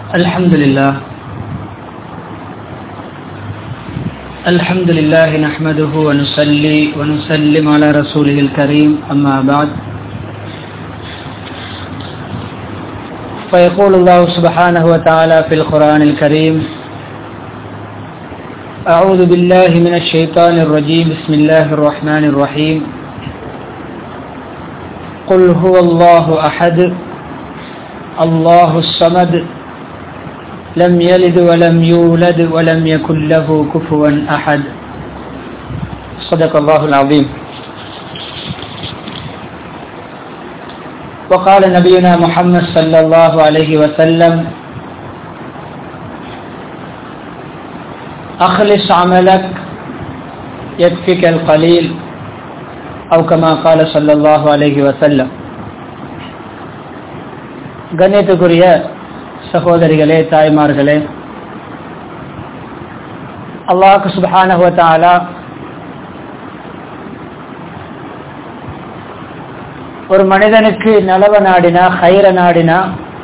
الحمد لله الحمد لله نحمده ونصلي ونسلم على رسوله الكريم أما بعد فيقول الله سبحانه وتعالى في القرآن الكريم أعوذ بالله من الشيطان الرجيم بسم الله الرحمن الرحيم قل هو الله أحد الله الصمد لم يلد ولم يولد ولم يكن له كفوا أحد صدق الله العظيم وقال نبينا محمد صلى الله عليه وسلم أخلص عملك يكفك القليل أو كما قال صلى الله عليه وسلم கண்ணியத்துக்குரிய சகோதரிகளே தாய்மார்களே அல்லாஹு சுபஹானஹுவத்தாலா ஒரு மனிதனுக்கு நலவ நாடினா ஹைர நாடினா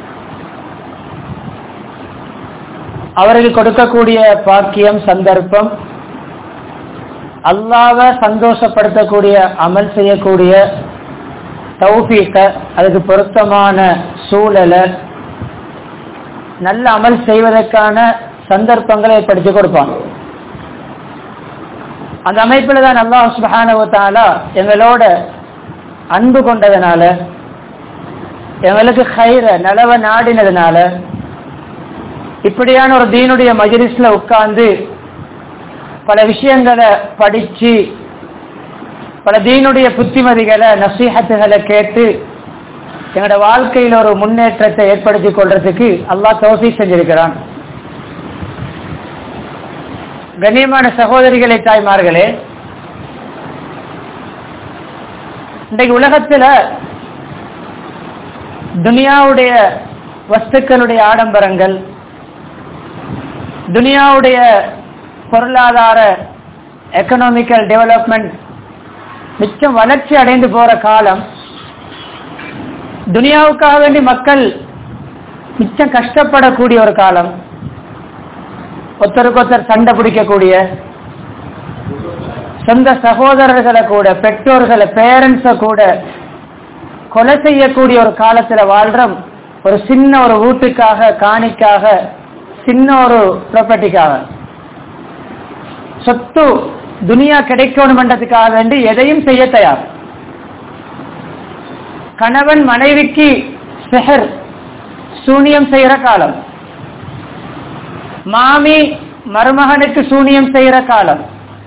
அவருக்கு கொடுக்கக்கூடிய பாக்கியம் சந்தர்ப்பம் அல்லாவ சந்தோஷப்படுத்தக்கூடிய அமல் செய்யக்கூடிய தௌஃபீக்க அதுக்கு பொருத்தமான சூழலை நல்ல அமல் செய்வதற்கான சந்தர்ப்பங்களை ஏற்படுத்தி கொடுப்பான் அந்த அமைப்பில் தான் அல்லாஹ் சுபஹானவத்தாலா எங்களோட அன்பு கொண்டதுனால எங்களுக்கு ஹைர நலவ நாடினதுனால இப்படியான ஒரு தீனுடைய மஜிலிஸ்ல உட்கார்ந்து பல விஷயங்களை படிச்சு பல தீனுடைய புத்திமதிகளை நசீகத்துகளை கேட்டு எங்களோட வாழ்க்கையில் ஒரு முன்னேற்றத்தை ஏற்படுத்தி கொள்றதுக்கு அல்லாஹ் தோசி செஞ்சிருக்கிறான் கண்ணியமான சகோதரிகளை தாய்மார்களே இன்றைக்கு உலகத்துல துனியாவுடைய வஸ்துக்களுடைய ஆடம்பரங்கள் துனியாவுடைய பொருளாதார எக்கனாமிக்கல் டெவலப்மெண்ட் மிச்சம் வளர்ச்சி அடைந்து போற காலம் துனியாவுக்காக வேண்டி மக்கள் மிச்சம் கஷ்டப்படக்கூடிய ஒரு காலம் ஒருத்தருக்கு ஒருத்தர் சண்டை பிடிக்கக்கூடிய சொந்த சகோதரர்களை கூட பெற்றோர்களை பேரண்ட்ஸை கூட கொலை செய்யக்கூடிய ஒரு காலத்துல வாழ்றோம் ஒரு சின்ன ஒரு வீட்டுக்காக காணிக்காக சின்ன ஒரு ப்ராப்பர்ட்டிக்காக சொத்து துனியா கிடைக்கணுமன்றதுக்காக வேண்டி எதையும் செய்ய தயார் கணவன் மனைவிக்கு செஹர் சூனியம் செய்யற காலம் மாமி மருமகனுக்கு சூனியம் செய்யற காலம்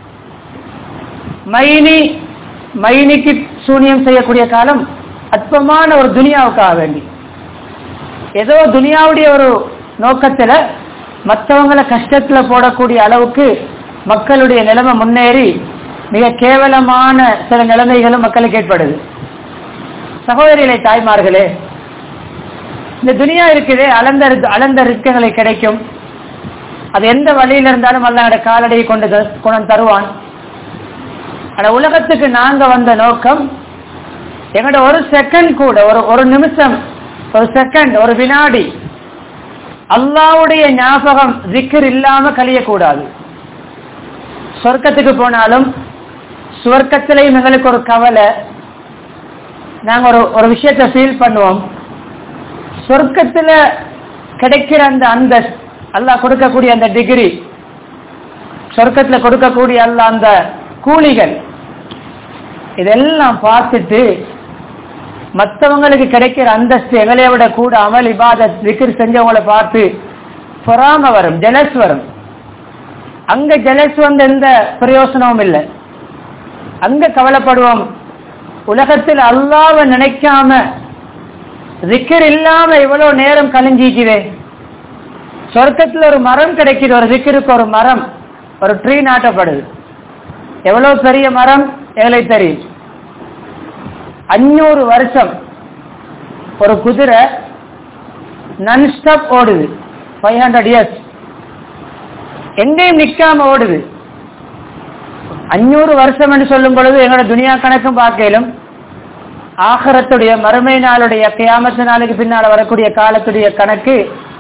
மைனி மைனிக்கு சூனியம் செய்யக்கூடிய காலம் அற்பமான ஒரு துனியாவுக்காக வேண்டி ஏதோ துனியாவுடைய ஒரு நோக்கத்துல மற்றவங்களை கஷ்டத்துல போடக்கூடிய அளவுக்கு மக்களுடைய நிலைமை முன்னேறி மிக கேவலமான சில நிலைமைகளும் மக்களுக்கு ஏற்படுது சகோதரிகளை தாய்மார்களே இந்த துனியா இருக்குது அளந்த அளந்த ரிஸ்கங்களை கிடைக்கும் அது எந்த வழியில இருந்தாலும் அல்ல காலடியை கொண்டு குணம் தருவான் ஆனா உலகத்துக்கு நாங்க வந்த நோக்கம் எங்களோட ஒரு செகண்ட் கூட ஒரு ஒரு நிமிஷம் ஒரு செகண்ட் ஒரு வினாடி அல்லாவுடைய ஞாபகம் திக்கர் இல்லாம கழியக்கூடாது சொர்க்கத்துக்கு போனாலும் சுவர்க்கத்திலையும் எங்களுக்கு ஒரு கவலை நாங்க ஒரு ஒரு விஷயத்த ஃபீல் பண்ணுவோம் சொர்க்கத்துல கிடைக்கிற அந்த அந்த அல்லாஹ் கொடுக்கக்கூடிய அந்த டிகிரி சொர்க்கத்துல கொடுக்கக்கூடிய அல்ல அந்த கூலிகள் இதெல்லாம் பார்த்துட்டு மற்றவங்களுக்கு கிடைக்கிற அந்தஸ்து எங்களைய விட கூட அமல் இபாத விக்கிர் செஞ்சவங்களை பார்த்து பொறாம வரும் ஜெலஸ் வரும் அங்க ஜெலஸ் வந்து எந்த பிரயோசனமும் இல்லை அங்க கவலைப்படுவோம் உலகத்தில் அல்லாவ நினைக்காம திக்கர் இல்லாம இவ்வளவு நேரம் கழிஞ்சிக்குதே சொர்க்கத்துல ஒரு மரம் கிடைக்குது ஒரு திக்கருக்கு ஒரு மரம் ஒரு ட்ரீ நாட்டப்படுது எவ்வளவு பெரிய மரம் எங்களுக்கு தெரியும் அஞ்சூறு வருஷம் ஒரு குதிரை நன்ஸ்டாப் ஓடுது ஃபைவ் ஹண்ட்ரட் இயர்ஸ் எங்கேயும் நிக்காம ஓடுது அஞ்சூறு வருஷம் என்று சொல்லும் பொழுது எங்களோட துனியா கணக்கும் பார்க்கலும் ஆகரத்துடைய மறுமை நாளுடைய கியாமத்து நாளுக்கு பின்னால வரக்கூடிய காலத்துடைய கணக்கு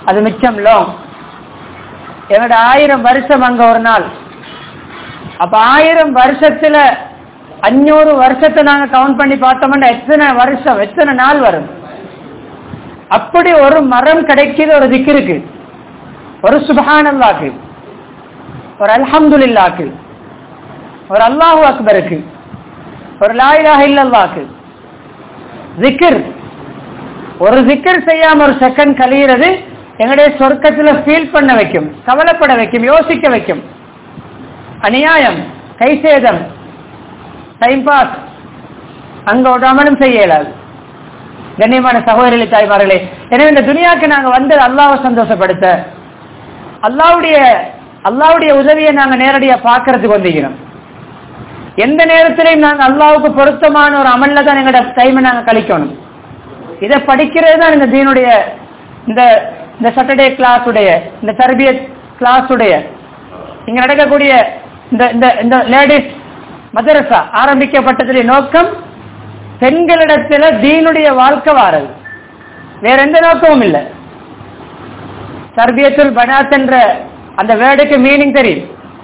அது மிச்சம் லாங் எங்களோட ஆயிரம் வருஷம் அங்க ஒரு நாள் அப்ப ஆயிரம் வருஷத்துல அஞ்சூறு வருஷத்தை நாங்க கவுண்ட் பண்ணி பார்த்தோம்னா எத்தனை வருஷம் எத்தனை நாள் வரும் அப்படி ஒரு மரம் கிடைக்குது ஒரு திக்கிருக்கு ஒரு சுபஹானல்லாக்கு ஒரு அல்ஹம்துலில்லாக்கு ஒரு அல்லாஹு அக்பருக்கு ஒரு லாயிலாக இல்லல்லாக்கு ஜிக்கிர் ஒரு ஜிக்கர் செய்யாம ஒரு செகண்ட் கழியிறது எங்களுடைய சொர்க்கத்துல ஃபீல் பண்ண வைக்கும் கவலைப்பட வைக்கும் யோசிக்க வைக்கும் அநியாயம் கைசேதம் டைம் பாஸ் அங்க ஒரு அமலும் செய்ய இயலாது கண்ணியமான சகோதரி தாய்மார்களே எனவே இந்த துனியாக்கு நாங்க வந்தது அல்லாவை சந்தோஷப்படுத்த அல்லாவுடைய அல்லாவுடைய உதவியை நாங்க நேரடியா பார்க்கறதுக்கு வந்திருக்கிறோம் எந்த நேரத்திலையும் நாங்க அல்லாவுக்கு பொருத்தமான ஒரு அமல்ல தான் எங்களோட டைமை நாங்க கழிக்கணும் இதை படிக்கிறது தான் இந்த தீனுடைய இந்த இந்த சாட்டர்டே கிளாஸ் உடைய இந்த தர்பியத் கிளாஸ் உடைய இங்க நடக்கக்கூடிய இந்த இந்த இந்த லேடிஸ் மதரசா ஆரம்பிக்கப்பட்டதுடைய நோக்கம் பெண்களிடத்துல தீனுடைய வாழ்க்கை வாரது வேற எந்த நோக்கமும் இல்லை தர்பியத்துல் பனாத் என்ற அந்த வேர்டுக்கு மீனிங் தெரியும்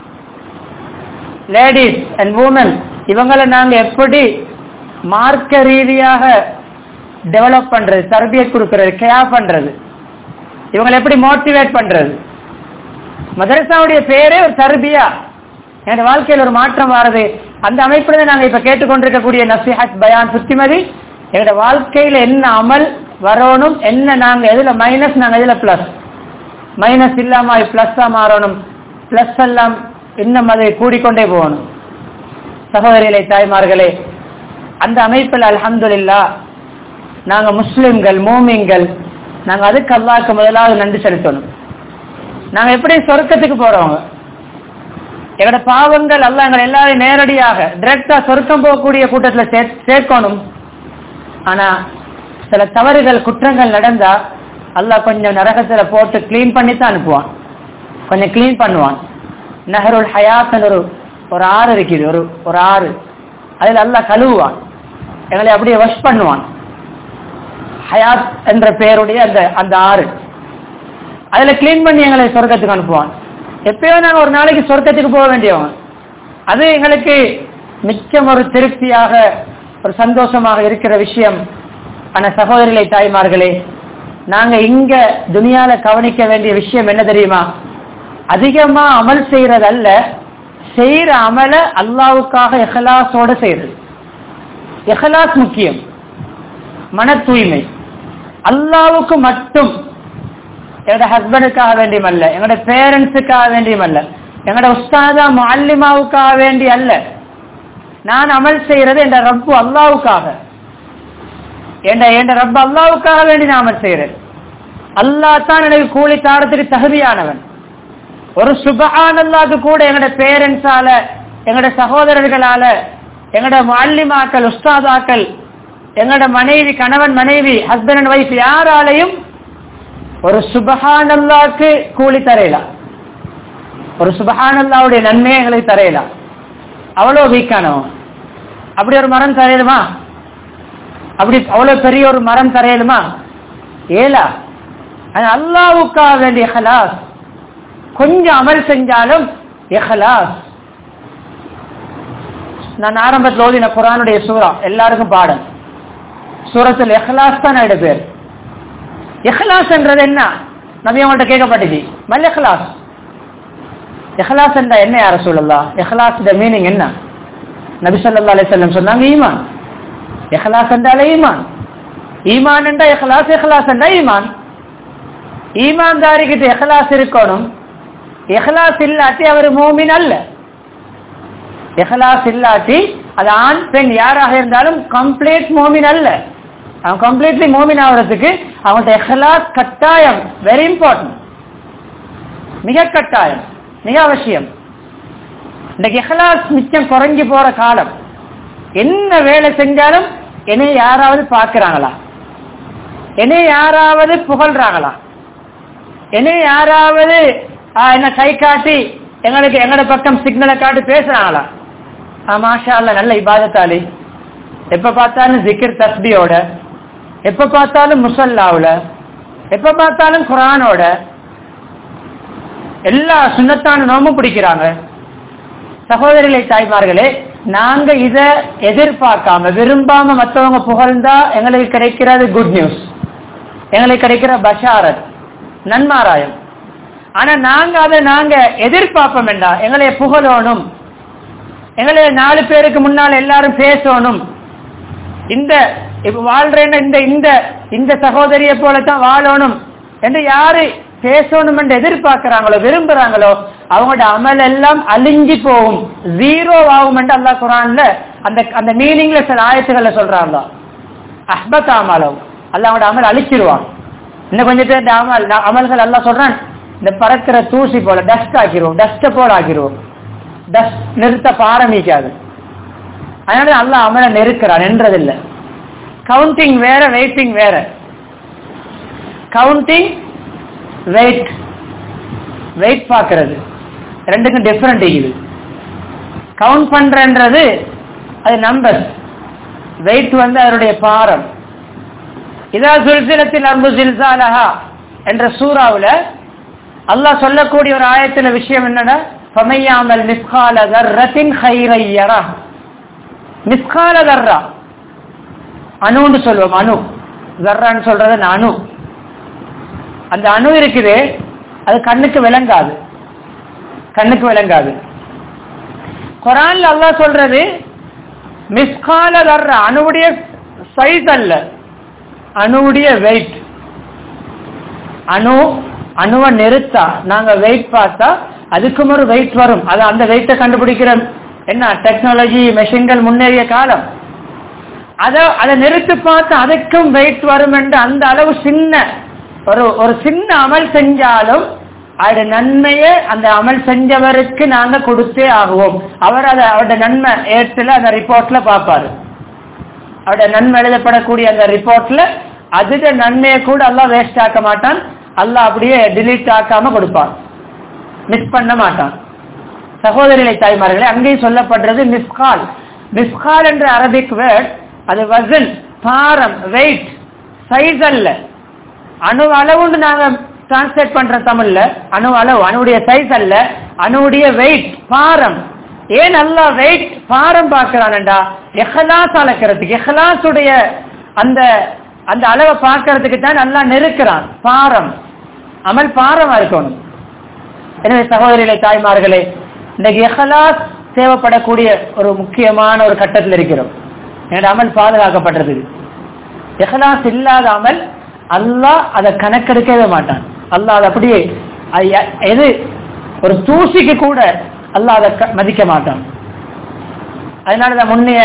லேடிஸ் அண்ட் உமன் இவங்களை நாங்க எப்படி மார்க்க ரீதியாக டெவலப் பண்றது தர்பியத் கொடுக்கறது கேர் பண்றது இவங்களை எப்படி மோட்டிவேட் பண்றது மதரசாவுடைய பேரே ஒரு தர்பியா என்னோட வாழ்க்கையில் ஒரு மாற்றம் வாரது அந்த அமைப்புல தான் நாங்க இப்ப கேட்டுக்கொண்டிருக்கக்கூடிய நசிஹத் பயான் புத்திமதி எங்களோட வாழ்க்கையில என்ன அமல் வரணும் என்ன நாங்க எதுல மைனஸ் நாங்க எதுல பிளஸ் மைனஸ் இல்லாம பிளஸ்ஸா மாறணும் பிளஸ் எல்லாம் இன்னும் அதை கூடிக்கொண்டே போகணும் சகோதரிகளை தாய்மார்களே அந்த அமைப்பில் அல்ஹம்துலில்லா நாங்க முஸ்லிம்கள் மோமிங்கள் நாங்க அதுக்கு அல்லாஹ்க்கு முதலாவது நன்றி செலுத்தணும் நாங்க எப்படி சொர்க்கத்துக்கு போறவங்க எங்களோட பாவங்கள் அல்லாஹ் எங்களை எல்லாரையும் நேரடியாக டிரெக்டா சொர்க்கம் போகக்கூடிய கூட்டத்துல சே- சேர்க்கணும் ஆனா சில தவறுகள் குற்றங்கள் நடந்தா அல்லாஹ் கொஞ்சம் நரகத்துல போட்டு க்ளீன் பண்ணி தான் அனுப்புவான் கொஞ்சம் க்ளீன் பண்ணுவான் நஹருல் ஹயாத்னு ஒரு ஒரு ஆறு இருக்குது ஒரு ஒரு ஆறு அதில் அல்லாஹ் கழுவுவான் எங்களை அப்படியே வாஷ் பண்ணுவான் ஹயாத் என்ற பெயருடைய அந்த அந்த ஆறு அதுல க்ளீன் பண்ணி எங்களை சொர்க்கத்துக்கு அனுப்புவான் எப்பயோ நாங்க ஒரு நாளைக்கு சொர்க்கத்துக்கு போக வேண்டியவங்க அது எங்களுக்கு மிச்சம் ஒரு திருப்தியாக ஒரு சந்தோஷமாக இருக்கிற விஷயம் ஆனா சகோதரிகளை தாய்மார்களே நாங்க இங்க துனியால கவனிக்க வேண்டிய விஷயம் என்ன தெரியுமா அதிகமா அமல் செய்யறது அல்ல செய்யற அமல அல்லாவுக்காக எஹலாஸோட செய்யறது எஹலாஸ் முக்கியம் மன தூய்மை அல்லாவுக்கு மட்டும் எங்களோட ஹஸ்பண்டுக்காக வேண்டியும் அல்ல எங்களோட பேரண்ட்ஸுக்காக வேண்டியும் அல்ல எங்களோட உஸ்தாதா முல்லிமாவுக்காக வேண்டி அல்ல நான் அமல் செய்யறது என்ற ரப்பு அல்லாவுக்காக என்ற என்ற ரப்பு அல்லாவுக்காக வேண்டி நான் அமல் செய்யறேன் அல்லாஹ் தான் எனக்கு கூலி தாரத்துக்கு தகுதியானவன் ஒரு சுபஹான் அல்லாக்கு கூட எங்களோட பேரண்ட்ஸால எங்களோட சகோதரர்களால எங்களோட முல்லிமாக்கள் உஸ்தாதாக்கள் எங்களோட மனைவி கணவன் மனைவி ஹஸ்பண்ட் அண்ட் ஒய்ஃப் யாராலையும் ஒரு சுபஹானல்லாக்கு கூலி தரையலாம் ஒரு சுபஹானல்லாவுடைய நன்மையை எங்களுக்கு தரையலாம் அவ்வளோ வீக்கானவன் அப்படி ஒரு மரம் தரையலுமா அப்படி அவ்வளவு பெரிய ஒரு மரம் தரையலுமா ஏலா அது அல்லாவுக்காக வேண்டிய ஹலாஸ் கொஞ்சம் அமல் செஞ்சாலும் இஹலாஸ் நான் ஆரம்பத்தில் ஓதின குரானுடைய சூறா எல்லாருக்கும் பாடம் சூரத்தில் இஹ்லாஸ் தான் என்னோட பேர் இஹ்லாஸ் என்றது என்ன நபி அவங்கள்ட்ட கேட்கப்பட்டுச்சு மல் இஹ்லாஸ் இஹ்லாஸ் என்ற என்ன யார சொல்லலாம் இஹ்லாஸ் மீனிங் என்ன நபி ஸல்லல்லாஹு அலைஹி வஸல்லம் சொன்னாங்க ஈமான் இஹ்லாஸ் என்றாலே ஈமான் ஈமான் என்றா இஹ்லாஸ் இஹ்லாஸ் என்றா ஈமான் ஈமான்தாரிக்கிட்ட இஹ்லாஸ் இருக்கணும் இஹ்லாஸ் இல்லாட்டி அவர் மோமின் அல்ல இஹ்லாஸ் இல்லாட்டி அது ஆண் பெண் யாராக இருந்தாலும் கம்ப்ளீட் மோமின் அல்ல அவன் கம்ப்ளீட்லி மோமின் ஆகிறதுக்கு அவங்கள்ட்ட இஹ்லாஸ் கட்டாயம் வெரி இம்பார்ட்டன்ட் மிக கட்டாயம் மிக அவசியம் இன்னைக்கு இஹ்லாஸ் மிச்சம் குறைஞ்சு போற காலம் என்ன வேலை செஞ்சாலும் என்னை யாராவது பார்க்கிறாங்களா என்னை யாராவது புகழ்றாங்களா என்னை யாராவது ஆ, என்ன கை காட்டி எங்களுக்கு எங்களோட பக்கம் சிக்னலை காட்டி பேசுறாங்களா ஆ, மாஷா அல்ல நல்ல இபாதத்தாலி எப்ப பார்த்தாலும் ஜிக்கிர் தஸ்பியோட எப்ப பார்த்தாலும் முசல்லாவுல எப்ப பார்த்தாலும் குரானோட எல்லா சுண்ணத்தான நோமும் பிடிக்கிறாங்க சகோதரிகளை தாய்மார்களே நாங்க இத எதிர்பார்க்காம விரும்பாம மத்தவங்க புகழ்ந்தா எங்களுக்கு கிடைக்கிறது குட் நியூஸ் எங்களுக்கு கிடைக்கிற பஷாரத் நன்மாராயம் ஆனா நாங்க அதை நாங்க எதிர்பார்ப்போம் வேண்டா எங்களை புகழணும் எங்களை நாலு பேருக்கு முன்னால் எல்லாரும் பேசணும் இந்த இப்ப வாழ்றேன் இந்த இந்த இந்த சகோதரியை போலத்தான் வாழணும் என்று யாரு பேசணும் என்று எதிர்பார்க்கிறாங்களோ விரும்புறாங்களோ அவங்களோட அமல் எல்லாம் அழிஞ்சு போகும் ஜீரோ ஆகும் என்று அல்லாஹ் குரான்ல அந்த அந்த மீனிங்ல சில ஆயத்துக்களை சொல்றாங்க அஹ்பத் அமலோ அல்லாவோட அமல் அழிச்சிருவான் இன்னும் கொஞ்சம் பேர் இந்த அமல் அமல்கள் எல்லாம் சொல்றான் இந்த பறக்கிற தூசி போல டஸ்ட் ஆக்கிடுவோம் டஸ்ட போல ஆக்கிடுவோம் டஸ்ட் நிறுத்த பாரமிக்காது அதனால அல்லாஹ் அமலை நெருக்கிறான் என்றதில்லை கவுண்டிங் வேற வெயிட்டிங் வேற கவுண்டிங் வெயிட் வெயிட் பார்க்கறது ரெண்டுக்கும் டிஃபரெண்ட் இது கவுண்ட் பண்றன்றது அது நம்பர் வெயிட் வந்து அதனுடைய பாரம் இதா சுல்சிலத்தில் அன்பு சில்சாலஹா என்ற சூறாவுல அல்லாஹ் சொல்லக்கூடிய ஒரு ஆயத்துல விஷயம் என்னன்னா ஃபமையாமல் மிஸ்கால தர்ரத்தின் ஹைரையரா மிஸ்கால தர்ரா அணுன்னு சொல்லுவோம் அணு தர்றான்னு சொல்றது அணு அந்த அணு இருக்குது அது கண்ணுக்கு விளங்காது கண்ணுக்கு விளங்காது குரான்ல அல்லாஹ் சொல்றது மிஸ்கால தர்ற அணுவுடைய சைஸ் அல்ல அணுவுடைய வெயிட் அணு அணுவை நிறுத்தா நாங்க வெயிட் பார்த்தா அதுக்கும் ஒரு வெயிட் வரும் அது அந்த வெயிட்டை கண்டுபிடிக்கிற என்ன டெக்னாலஜி மெஷின்கள் முன்னேறிய காலம் அத அதை நிறுத்தி பார்த்து அதுக்கும் வெயிட் வரும் என்று அந்த அளவு சின்ன ஒரு ஒரு சின்ன அமல் செஞ்சாலும் அதோட நன்மையை அந்த அமல் செஞ்சவருக்கு நாங்க கொடுத்தே ஆகுவோம் அவர் அதை அவருடைய நன்மை ஏற்றுல அந்த ரிப்போர்ட்ல பார்ப்பாரு அவருடைய நன்மை எழுதப்படக்கூடிய அந்த ரிப்போர்ட்ல அதுட நன்மையை கூட அல்லாஹ் வேஸ்ட் ஆக்க மாட்டான் அல்லாஹ் அப்படியே டிலீட் ஆக்காம கொடுப்பான் மிஸ் பண்ண மாட்டான் சகோதரிகளை தாய்மார்களே அங்கேயும் சொல்லப்படுறது மிஸ்கால் மிஸ்கால் என்ற அரபிக் வேர்ட் அது வசன் பாரம் வெயிட் சைஸ் அல்ல அணு அளவுன்னு நாங்க டிரான்ஸ்லேட் பண்ற தமிழ்ல அணு அளவு அணுடைய சைஸ் அல்ல அணுடைய வெயிட் பாரம் ஏன் நல்லா வெயிட் பாரம் பார்க்கிறான்டா எஹலாஸ் அளக்கிறதுக்கு எஹலாசுடைய அந்த அந்த அளவை பார்க்கறதுக்கு தான் நல்லா நெருக்கிறான் பாரம் அமல் பாரமா இருக்கணும் எனவே சகோதரிகளை தாய்மார்களே இன்னைக்கு எஹலாஸ் தேவைப்படக்கூடிய ஒரு முக்கியமான ஒரு கட்டத்தில் இருக்கிறோம் என்னோட அமல் பாதுகாக்கப்பட்டது எஹலாஸ் இல்லாத அமல் அல்லாஹ் அதை கணக்கெடுக்கவே மாட்டான் அல்லாஹ் அதை அப்படியே அது எ- எது ஒரு தூசிக்கு கூட அல்லாஹ் அதை க- மதிக்க மாட்டான் அதனாலதான் முன்னைய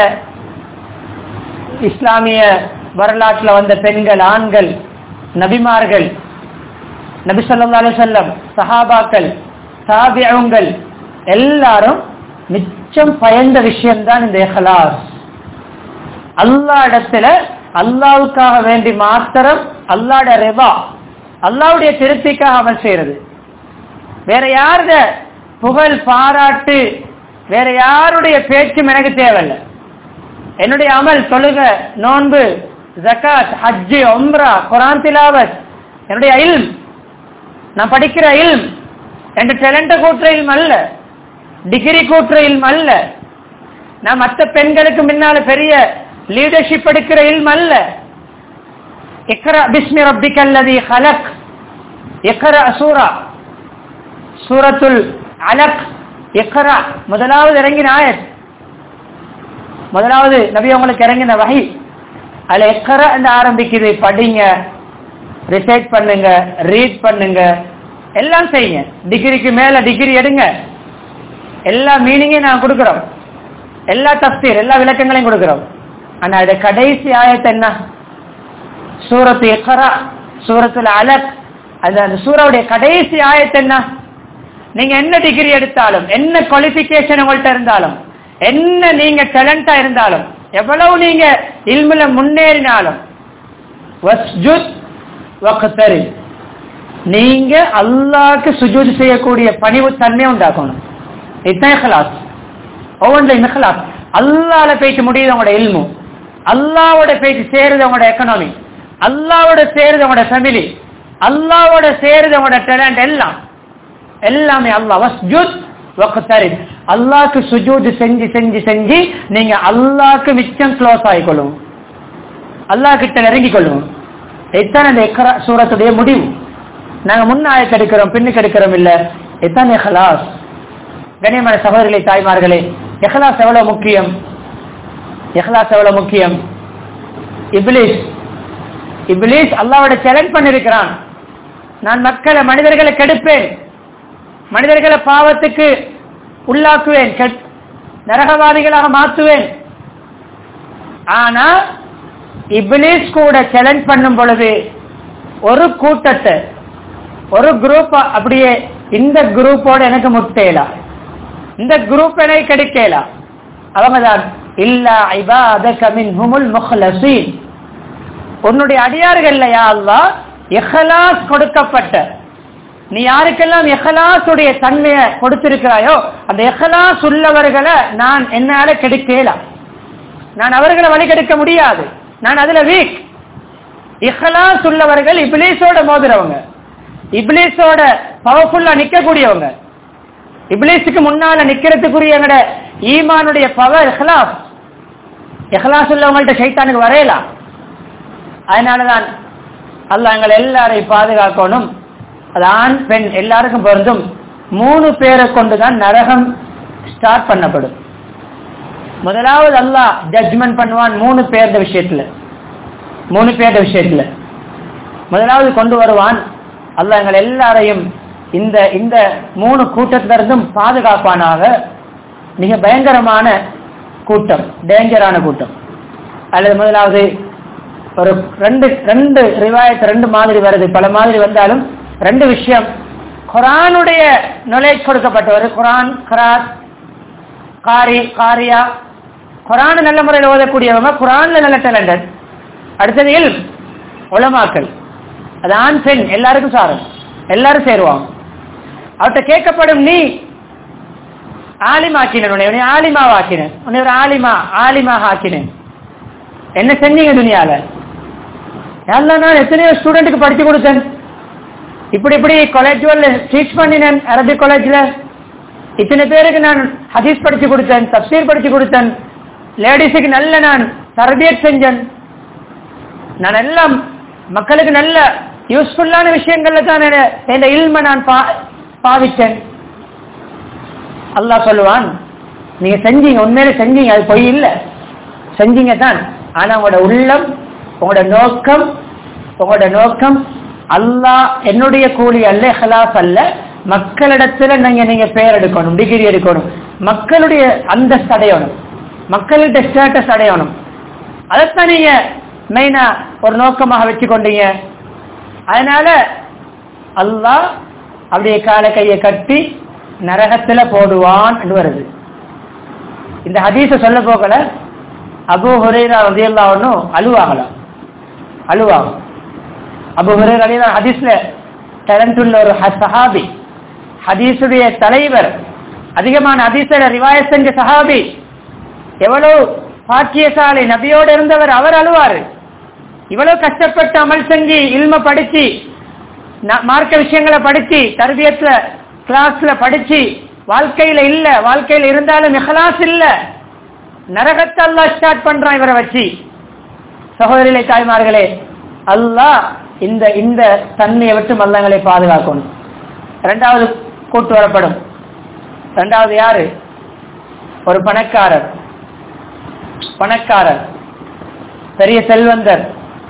இஸ்லாமிய வரலாற்றுல வந்த பெண்கள் ஆண்கள் நபிமார்கள் நபி ஸல்லல்லாஹு அலைஹி வஸல்லம் சஹாபாக்கள் தாபிஊங்கள் எல்லாரும் மிச்சம் பயந்த விஷயம்தான் இந்த இஹ்லாஸ் அல்லாஹ் இடத்துல அல்லாவுக்காக வேண்டி மாத்திரம் அல்லாட ரெவா அல்லாவுடைய திருப்திக்காக அமல் செய்யறது வேற யாருட புகழ் பாராட்டு வேற யாருடைய பேச்சும் எனக்கு தேவையில்லை என்னுடைய அமல் தொழுக நோன்பு ஜகாத் ஹஜ்ஜு ஒம்ரா குரான் திலாவத் என்னுடைய இல்ம் நான் படிக்கிற இல்ம் என் டேலண்ட கூட்டுற இல்ம் அல்ல டிகிரி கூட்டுற இல்ம் அல்ல நான் மற்ற பெண்களுக்கு முன்னால பெரிய லீடர்ஷிப் எடுக்கிற இல்ம் அல்ல இக்ரா பிஸ்மி ரப்பிக் அல்லதி ஹலக் இக்ரா சூரா சூரத்துல் அலக் இக்ரா முதலாவது இறங்கின ஆயத் முதலாவது நபி உங்களுக்கு இறங்கின வகை அதுல எக்கர என்று ஆரம்பிக்குது படிங்க ரிசைட் பண்ணுங்க ரீட் பண்ணுங்க எல்லாம் செய்யுங்க டிகிரிக்கு மேல டிகிரி எடுங்க எல்லா மீனிங்கையும் நான் கொடுக்கிறோம் எல்லா தப்சீர் எல்லா விளக்கங்களையும் கொடுக்கிறோம் ஆனா இது கடைசி ஆயத்து என்ன சூரத்து எக்கரா சூரத்துல அலக் அந்த அந்த சூறாவுடைய கடைசி ஆயத்து என்ன நீங்க என்ன டிகிரி எடுத்தாலும் என்ன குவாலிபிகேஷன் உங்கள்ட்ட இருந்தாலும் என்ன நீங்க டேலண்டா இருந்தாலும் எவ்வளவு நீங்க இல்முல முன்னேறினாலும் வஸ்ஜுத் வக்தரி நீங்க அல்லாஹ்க்கு சுஜூத் செய்யக்கூடிய பணிவு தன்மையை உண்டாக்கணும் இதுதான் இஹ்லாஸ் ஒவ்வொன்றையும் இஹ்லாஸ் அல்லாஹ்ல பேச்சு முடியுது உங்களோட இல்மு அல்லாவோட பேச்சு சேருது உங்களோட எக்கனாமி அல்லாவோட சேருது உங்களோட ஃபேமிலி அல்லாவோட சேருது உங்களோட டேலண்ட் எல்லாம் எல்லாமே அல்லாஹ் வஸ்ஜுத் வக்தரிப் அல்லாஹ்க்கு சுஜூத் செஞ்சு செஞ்சு செஞ்சு நீங்க அல்லாஹ்க்கு மிச்சம் க்ளோஸ் ஆகிக்கொள்ளும் அல்லாஹ் கிட்ட நெருங்கிக் கொள்ளும் இதுதான் இந்த இக்ரா சூரத்துடைய முடிவு நாங்க முன்ன ஆயத்தை எடுக்கிறோம் பின்னுக்கு எடுக்கிறோம் இல்ல இதுதான் இஹ்லாஸ் கண்ணியமான சகோதரிகளை தாய்மார்களே இஹ்லாஸ் எவ்வளவு முக்கியம் இஹ்லாஸ் எவ்வளவு முக்கியம் இப்லீஸ் இப்லீஸ் அல்லாவோட சேலஞ்ச் பண்ணிருக்கிறான் நான் மக்களை மனிதர்களை கெடுப்பேன் மனிதர்களை பாவத்துக்கு உள்ளாக்குவேன் கெட்- நரகவாதிகளாக மாற்றுவேன் ஆனா இப்லீஸ் கூட சேலஞ்ச் பண்ணும் பொழுது ஒரு கூட்டத்தை ஒரு குரூப் அப்படியே இந்த குரூப்போட எனக்கு முட்டேலாம் இந்த குரூப் எனக்கு கிடைக்கலாம் அவங்க தான் இல்லா இபாதக மின்ஹுமுல் முஹ்லஸீன் உன்னுடைய அடியார்கள் யா அல்லாஹ் இஹ்லாஸ் கொடுக்கப்பட்ட நீ யாருக்கெல்லாம் இஹ்லாஸுடைய தன்மையை கொடுத்திருக்கிறாயோ அந்த இஹ்லாஸ் உள்ளவர்களை நான் என்னால கெடுக்கலாம் நான் அவர்களை வழி கெடுக்க முடியாது நான் அதுல வீக் இஹ்லாஸ் உள்ளவர்கள் இப்லீஸோட மோதுறவங்க இப்லீஸோட பவர்ஃபுல்லா நிக்கக்கூடியவங்க இப்லீஸுக்கு முன்னால நிக்கிறதுக்குரிய எங்கட ஈமானுடைய பவர் இஹ்லாஸ் இஹ்லாஸ் உள்ளவங்கள்ட்ட சைத்தானுக்கு வரையலாம் அதனாலதான் அல்லாஹ் எங்களை எல்லாரையும் பாதுகாக்கணும் அது ஆண் பெண் எல்லாருக்கும் பொருந்தும் மூணு பேரை கொண்டுதான் நரகம் ஸ்டார்ட் பண்ணப்படும் முதலாவது அல்லாஹ் ஜட்ஜ்மெண்ட் பண்ணுவான் மூணு பேர்த விஷயத்துல மூணு பேர்த விஷயத்துல முதலாவது கொண்டு வருவான் அல்லாஹ் எங்கள் எல்லாரையும் இந்த இந்த மூணு கூட்டத்திலிருந்தும் பாதுகாப்பானாக மிக பயங்கரமான கூட்டம் டேஞ்சரான கூட்டம் அல்லது முதலாவது ஒரு ரெண்டு ரெண்டு ரிவாயத்து ரெண்டு மாதிரி வருது பல மாதிரி வந்தாலும் ரெண்டு விஷயம் குரானுடைய knowledge கொடுக்கப்பட்டவர் குரான் கராத் காரி காரியா குரான் நல்ல முறையில் ஓதக்கூடியவங்க குரான்ல நல்ல டேலண்டட் அடுத்தது இல் உலமாக்கல் அது ஆண் பெண் எல்லாருக்கும் சாரும் எல்லாரும் சேருவாங்க அவர்கிட்ட கேட்கப்படும் நீ ஆலிமாக்கினேன் உன்னை உன்னை ஆலிமாவாக்கினேன் உன்னை ஒரு ஆலிமா ஆலிமாக ஆக்கினேன் என்ன செஞ்சீங்க துனியால எல்லாம் நான் எத்தனையோ ஸ்டூடெண்ட்டுக்கு படிச்சு கொடுத்தேன் இப்படி இப்படி காலேஜ் டீச் பண்ணினேன் அரபிக் காலேஜ்ல இத்தனை பேருக்கு நான் ஹதீஸ் படிச்சு கொடுத்தேன் தப்சீர் படிச்சு கொடுத்தேன் லேடிஸுக்கு நல்ல நான் தர்பியத் செஞ்சேன் நான் எல்லாம் மக்களுக்கு நல்ல யூஸ்ஃபுல்லான விஷயங்கள்ல தான் என- இந்த இல்ம நான் பா- பாவிச்சேன் அல்லாஹ் சொல்லுவான் நீங்க செஞ்சீங்க உண்மையில செஞ்சீங்க அது பொய் இல்ல செஞ்சீங்க தான் ஆனா உங்களோட உள்ளம் உங்களோட நோக்கம் உங்களோட நோக்கம் அல்லாஹ் என்னுடைய கூலி அல்ல ஹலாஸ் அல்ல மக்களிடத்துல நீங்க நீங்க பெயர் எடுக்கணும் டிகிரி எடுக்கணும் மக்களுடைய அந்தஸ்து அடையணும் மக்களுடைய ஸ்டேட்டஸ் அடையணும் அதைத்தான் நீங்க மெயினா ஒரு நோக்கமாக வச்சு கொண்டீங்க அதனால அல்லாஹ் அப்படியே கால கையை கட்டி நரகத்துல போடுவான் என்று வருது இந்த ஹதீஸ சொல்ல போகல அபு ஹுரேரா ரதியல்லாஹு அழுவாங்களாம் அழுவாங்க அபு ஹுரேரா ரலியல்லாஹு ஹதீஸ்ல டேலண்ட் உள்ள ஒரு ஹ- சஹாபி ஹதீஸுடைய தலைவர் அதிகமான ஹதீஸில ரிவாயத் செஞ்ச சஹாபி எவ்வளவு பாக்கியசாலி நபியோடு இருந்தவர் அவர் அழுவாரு இவ்வளவு கஷ்டப்பட்டு அமல் செஞ்சு இல்ம படிச்சு ந- மார்க்க விஷயங்களை படிச்சு தர்பியத்துல கிளாஸ்ல படிச்சு வாழ்க்கையில இல்ல வாழ்க்கையில இருந்தாலும் இஹ்லாஸ் இல்ல நரகத்தை அல்லாஹ் ஸ்டார்ட் பண்றான் இவரை வச்சு சகோதரிகளை தாய்மார்களே அல்லாஹ் இந்த இந்த தன்மையை விட்டு மல்லங்களை பாதுகாக்கணும் இரண்டாவது கூட்டு வரப்படும் இரண்டாவது யாரு ஒரு பணக்காரர் பணக்காரர் பெரிய செல்வந்தர்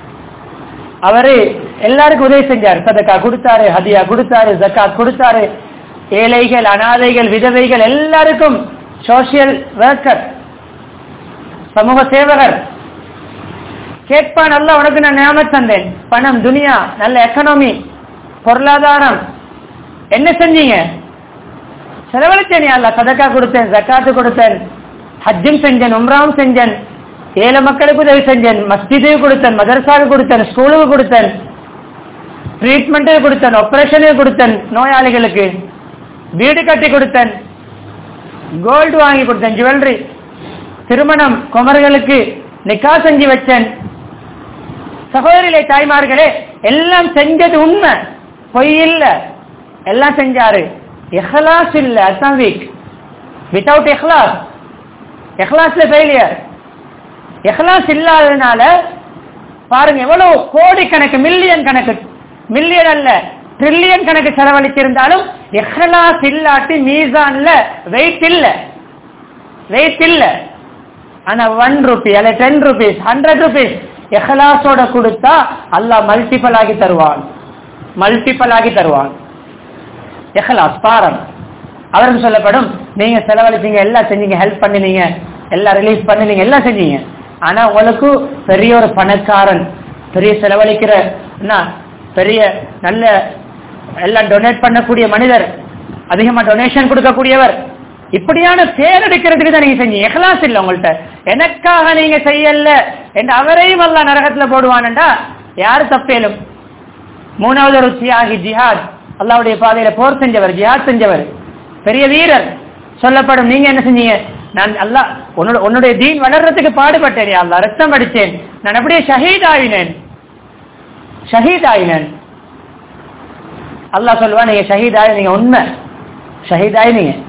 அவரு எல்லாருக்கும் உதவி செஞ்சார் சதக்கா கொடுத்தாரு ஹதியா கொடுத்தாரு ஜக்காத் கொடுத்தாரு ஏழைகள் அனாதைகள் விதவைகள் எல்லாருக்கும் சோசியல் ஒர்க்கர் சமூக சேவகர் கேட்பான் அல்ல உனக்கு நான் நியமத் தந்தேன் பணம் துனியா நல்ல எக்கனாமி பொருளாதாரம் என்ன செஞ்சீங்க செலவழிச்சேன் அல்ல சதக்கா கொடுத்தேன் ஜக்காத்து கொடுத்தேன் ஹஜ்ஜும் செஞ்சேன் உம்ராவும் செஞ்சேன் ஏழை மக்களுக்கு உதவி செஞ்சேன் மஸ்ஜிதுக்கு கொடுத்தேன் மதரசாவுக்கு கொடுத்தேன் ஸ்கூலுக்கு கொடுத்தேன் ட்ரீட்மெண்ட்டுக்கு கொடுத்தேன் ஆபரேஷனுக்கு கொடுத்தேன் நோயாளிகளுக்கு வீடு கட்டி கொடுத்தேன் கோல்டு வாங்கி கொடுத்தேன் ஜுவல்லரி திருமணம் குமர்களுக்கு நிக்கா செஞ்சு வச்சேன் சகோதரிலே தாய்மார்களே எல்லாம் செஞ்சது உண்மை பொய் இல்ல எல்லாம் செஞ்சாரு இஹ்லாஸ் இல்ல அதுதான் வீக் வித்தவுட் இஹ்லாஸ் இஹ்லாஸ்ல ஃபெயிலியர் இஹ்லாஸ் இல்லாததுனால பாருங்க எவ்வளவு கோடி கணக்கு மில்லியன் கணக்கு மில்லியன் அல்ல ட்ரில்லியன் கணக்கு செலவழிச்சிருந்தாலும் இஹ்லாஸ் இல்லாட்டி மீசான்ல வெயிட் இல்ல வெயிட் இல்ல ஆனா ஒன் ருபி அல்ல டென் ருபீஸ் ஹண்ட்ரட் ருபீஸ் எஹலாசோட கொடுத்தா அல்லாஹ் மல்டிபிள் ஆகி தருவான் மல்டிபிள் ஆகி தருவான் எஹலாஸ் பாரம் அவருக்கு சொல்லப்படும் நீங்க செலவழிச்சீங்க எல்லாம் செஞ்சீங்க ஹெல்ப் பண்ணினீங்க எல்லாம் ரிலீஸ் பண்ணினீங்க எல்லாம் செஞ்சீங்க ஆனா உங்களுக்கு பெரிய ஒரு பணக்காரன் பெரிய செலவழிக்கிற என்ன பெரிய நல்ல எல்லாம் டொனேட் பண்ணக்கூடிய மனிதர் அதிகமா டொனேஷன் கொடுக்கக்கூடியவர் இப்படியான பேர் எடுக்கிறதுக்கு தான் நீங்க செஞ்சீங்க எஹ்லாஸ் இல்ல உங்கள்ட்ட எனக்காக நீங்க செய்யல என்று அவரையும் அல்ல நரகத்துல போடுவான்டா யாரு தப்பேலும் மூணாவது ஒரு தியாகி ஜிஹாத் அல்லாவுடைய பாதையில போர் செஞ்சவர் ஜிஹாத் செஞ்சவர் பெரிய வீரர் சொல்லப்படும் நீங்க என்ன செஞ்சீங்க நான் அல்லா உன்னோட உன்னுடைய தீன் வளர்றதுக்கு பாடுபட்டேன் அல்லா ரத்தம் அடித்தேன் நான் அப்படியே ஷஹீத் ஆயினேன் ஷஹீத் ஆயினேன் அல்லாஹ் சொல்லுவா நீங்க ஷஹீத் ஆயி நீங்க உண்மை ஷஹீத் ஆயி நீங்க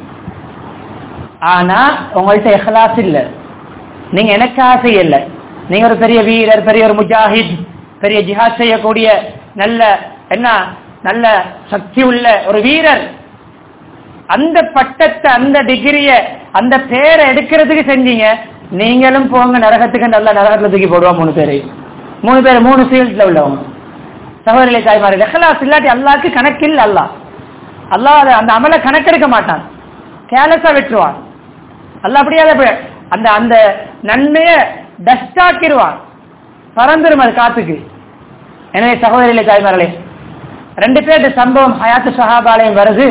ஆனா உங்கள்ட்ட எஹ்லாஸ் இல்ல நீங்க எனக்கு ஆசை இல்ல நீங்க ஒரு பெரிய வீரர் பெரிய ஒரு முஜாஹித் பெரிய ஜிஹாத் செய்யக்கூடிய நல்ல என்ன நல்ல சக்தி உள்ள ஒரு வீரர் அந்த பட்டத்தை அந்த டிகிரிய அந்த பேரை எடுக்கிறதுக்கு செஞ்சீங்க நீங்களும் போங்க நரகத்துக்கு நல்ல நரகத்துல தூக்கி போடுவா மூணு பேரை மூணு பேர் மூணு ஃபீல்ட்ல உள்ளவங்க சகோதரிகளை தாய்மார்கள் எஹ்லாஸ் இல்லாட்டி அல்லாக்கு கணக்கில் அல்லா அல்லாஹ் அந்த அமலை கணக்கெடுக்க மாட்டான் கேலஸா விட்டுருவான் அல்ல அப்படியே அந்த அந்த நன்மைய டஸ்ட் ஆக்கிடுவான் பறந்துரும் அது காத்துக்கு எனவே சகோதரிகளை தாய்மார்களே ரெண்டு பேர்ட்டு சம்பவம் ஹயாத்து சஹாபாலயம் வருது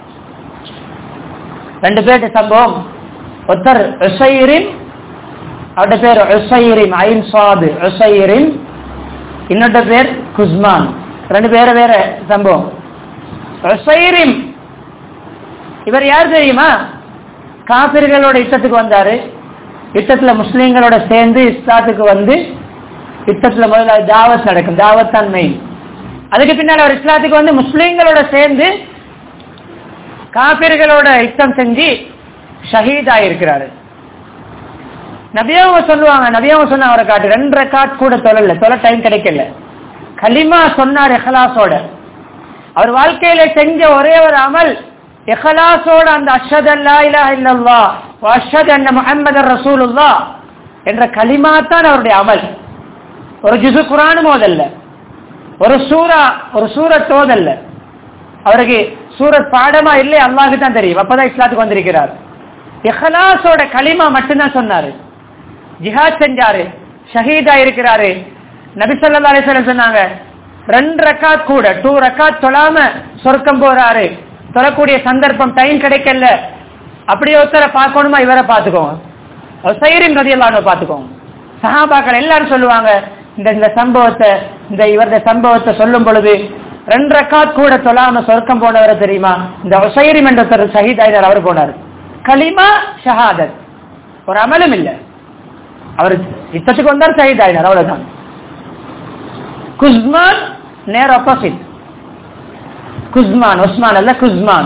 ரெண்டு பேர்ட்டு சம்பவம் ஒருத்தர் உசைரின் அவருடைய பேர் உசைரின் ஐன் சாது உசைரின் இன்னொரு பேர் குஸ்மான் ரெண்டு பேர வேற சம்பவம் உசைரின் இவர் யார் தெரியுமா காபிர்களோட யுத்தத்துக்கு வந்தாரு யுத்தத்துல முஸ்லீம்களோட சேர்ந்து இஸ்லாத்துக்கு வந்து யுத்தத்துல முதல்ல தாவத் நடக்கும் தாவத் தான் மெயின் அதுக்கு பின்னால் அவர் இஸ்லாத்துக்கு வந்து முஸ்லீம்களோட சேர்ந்து காபிர்களோட யுத்தம் செஞ்சு ஷஹீத் ஆயிருக்கிறாரு நபியாவங்க சொல்லுவாங்க நபியாவங்க சொன்ன அவரை காட்டு ரெண்டு ரெக்கார்ட் கூட தொழல தொலை டைம் கிடைக்கல கலிமா சொன்னார் எஹலாசோட அவர் வாழ்க்கையில செஞ்ச ஒரே ஒரு அமல் இஹலாசோட அந்த அஷத் அல்லா இலா இல்லல்லா அஷத் அன்ன முஹம்மது ரசூலுல்லா என்ற கலிமா தான் அவருடைய அமல் ஒரு ஜுசு குரானும் ஓதல்ல ஒரு சூரா ஒரு சூரத் ஓதல்ல அவருக்கு சூரத் பாடமா இல்லை அல்லாஹு தான் தெரியும் அப்பதான் இஸ்லாத்துக்கு வந்திருக்கிறார் இஹலாசோட களிமா மட்டும்தான் சொன்னாரு ஜிஹாத் செஞ்சாரு ஷஹீதா இருக்கிறாரு நபிசல்லா அலிஸ்வலம் சொன்னாங்க ரெண்டு ரக்காத் கூட டூ ரக்காத் தொழாம சொர்க்கம் போறாரு தொழக்கூடிய சந்தர்ப்பம் டைம் கிடைக்கல அப்படியே ஒருத்தரை பார்க்கணுமா இவரை பார்த்துக்கோங்க சைரின் ரதியெல்லாம் பார்த்துக்கோங்க சஹாபாக்கள் எல்லாரும் சொல்லுவாங்க இந்த இந்த சம்பவத்தை இந்த இவருடைய சம்பவத்தை சொல்லும் பொழுது ரெண்டு ரக்காத் கூட தொழாம சொர்க்கம் போனவரை தெரியுமா இந்த ஒசைரி மன்றத்தர் ஷஹீத் ஆயினார் அவர் போனார் கலிமா ஷஹாதத் ஒரு அமலும் இல்ல அவர் யுத்தத்துக்கு வந்தார் ஷஹீத் ஆயினார் அவ்வளவுதான் குஸ்மான் நேர் ஆப்போசிட் குஸ்மான் உஸ்மான் அல்ல குஸ்மான்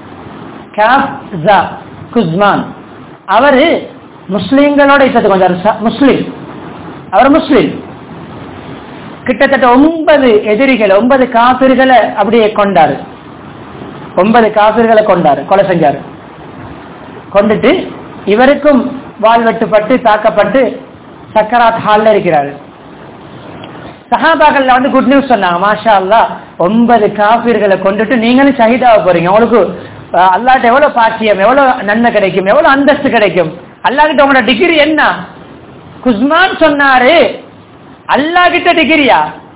குஸ்மான் அவரு முஸ்லீம்களோட யுத்தத்துக்கு வந்தார் முஸ்லீம் அவர் முஸ்லீம் கிட்டத்தட்ட ஒன்பது எதிரிகள் ஒன்பது காபிர்களை அப்படியே கொண்டாரு ஒன்பது காபிர்களை கொண்டாரு கொலை செஞ்சாரு கொண்டுட்டு இவருக்கும் வால் வெட்டுப்பட்டு தாக்கப்பட்டு சக்கராத் ஹால்ல இருக்கிறாரு சஹாபாக்கள்ல வந்து குட் நியூஸ் சொன்னாங்க மாஷா அல்லா ஒன்பது காபிர்களை கொண்டுட்டு நீங்களும் ஷஹீதாக போறீங்க உங்களுக்கு அல்லாட்ட எவ்வளவு பாக்கியம் எவ்வளவு நன்மை கிடைக்கும் எவ்வளவு அந்தஸ்து கிடைக்கும் அல்லாஹ்கிட்ட உங்களோட டிகிரி என்ன குஸ்மான் சொன்னாரு அல்லா கிட்ட டிகிரியா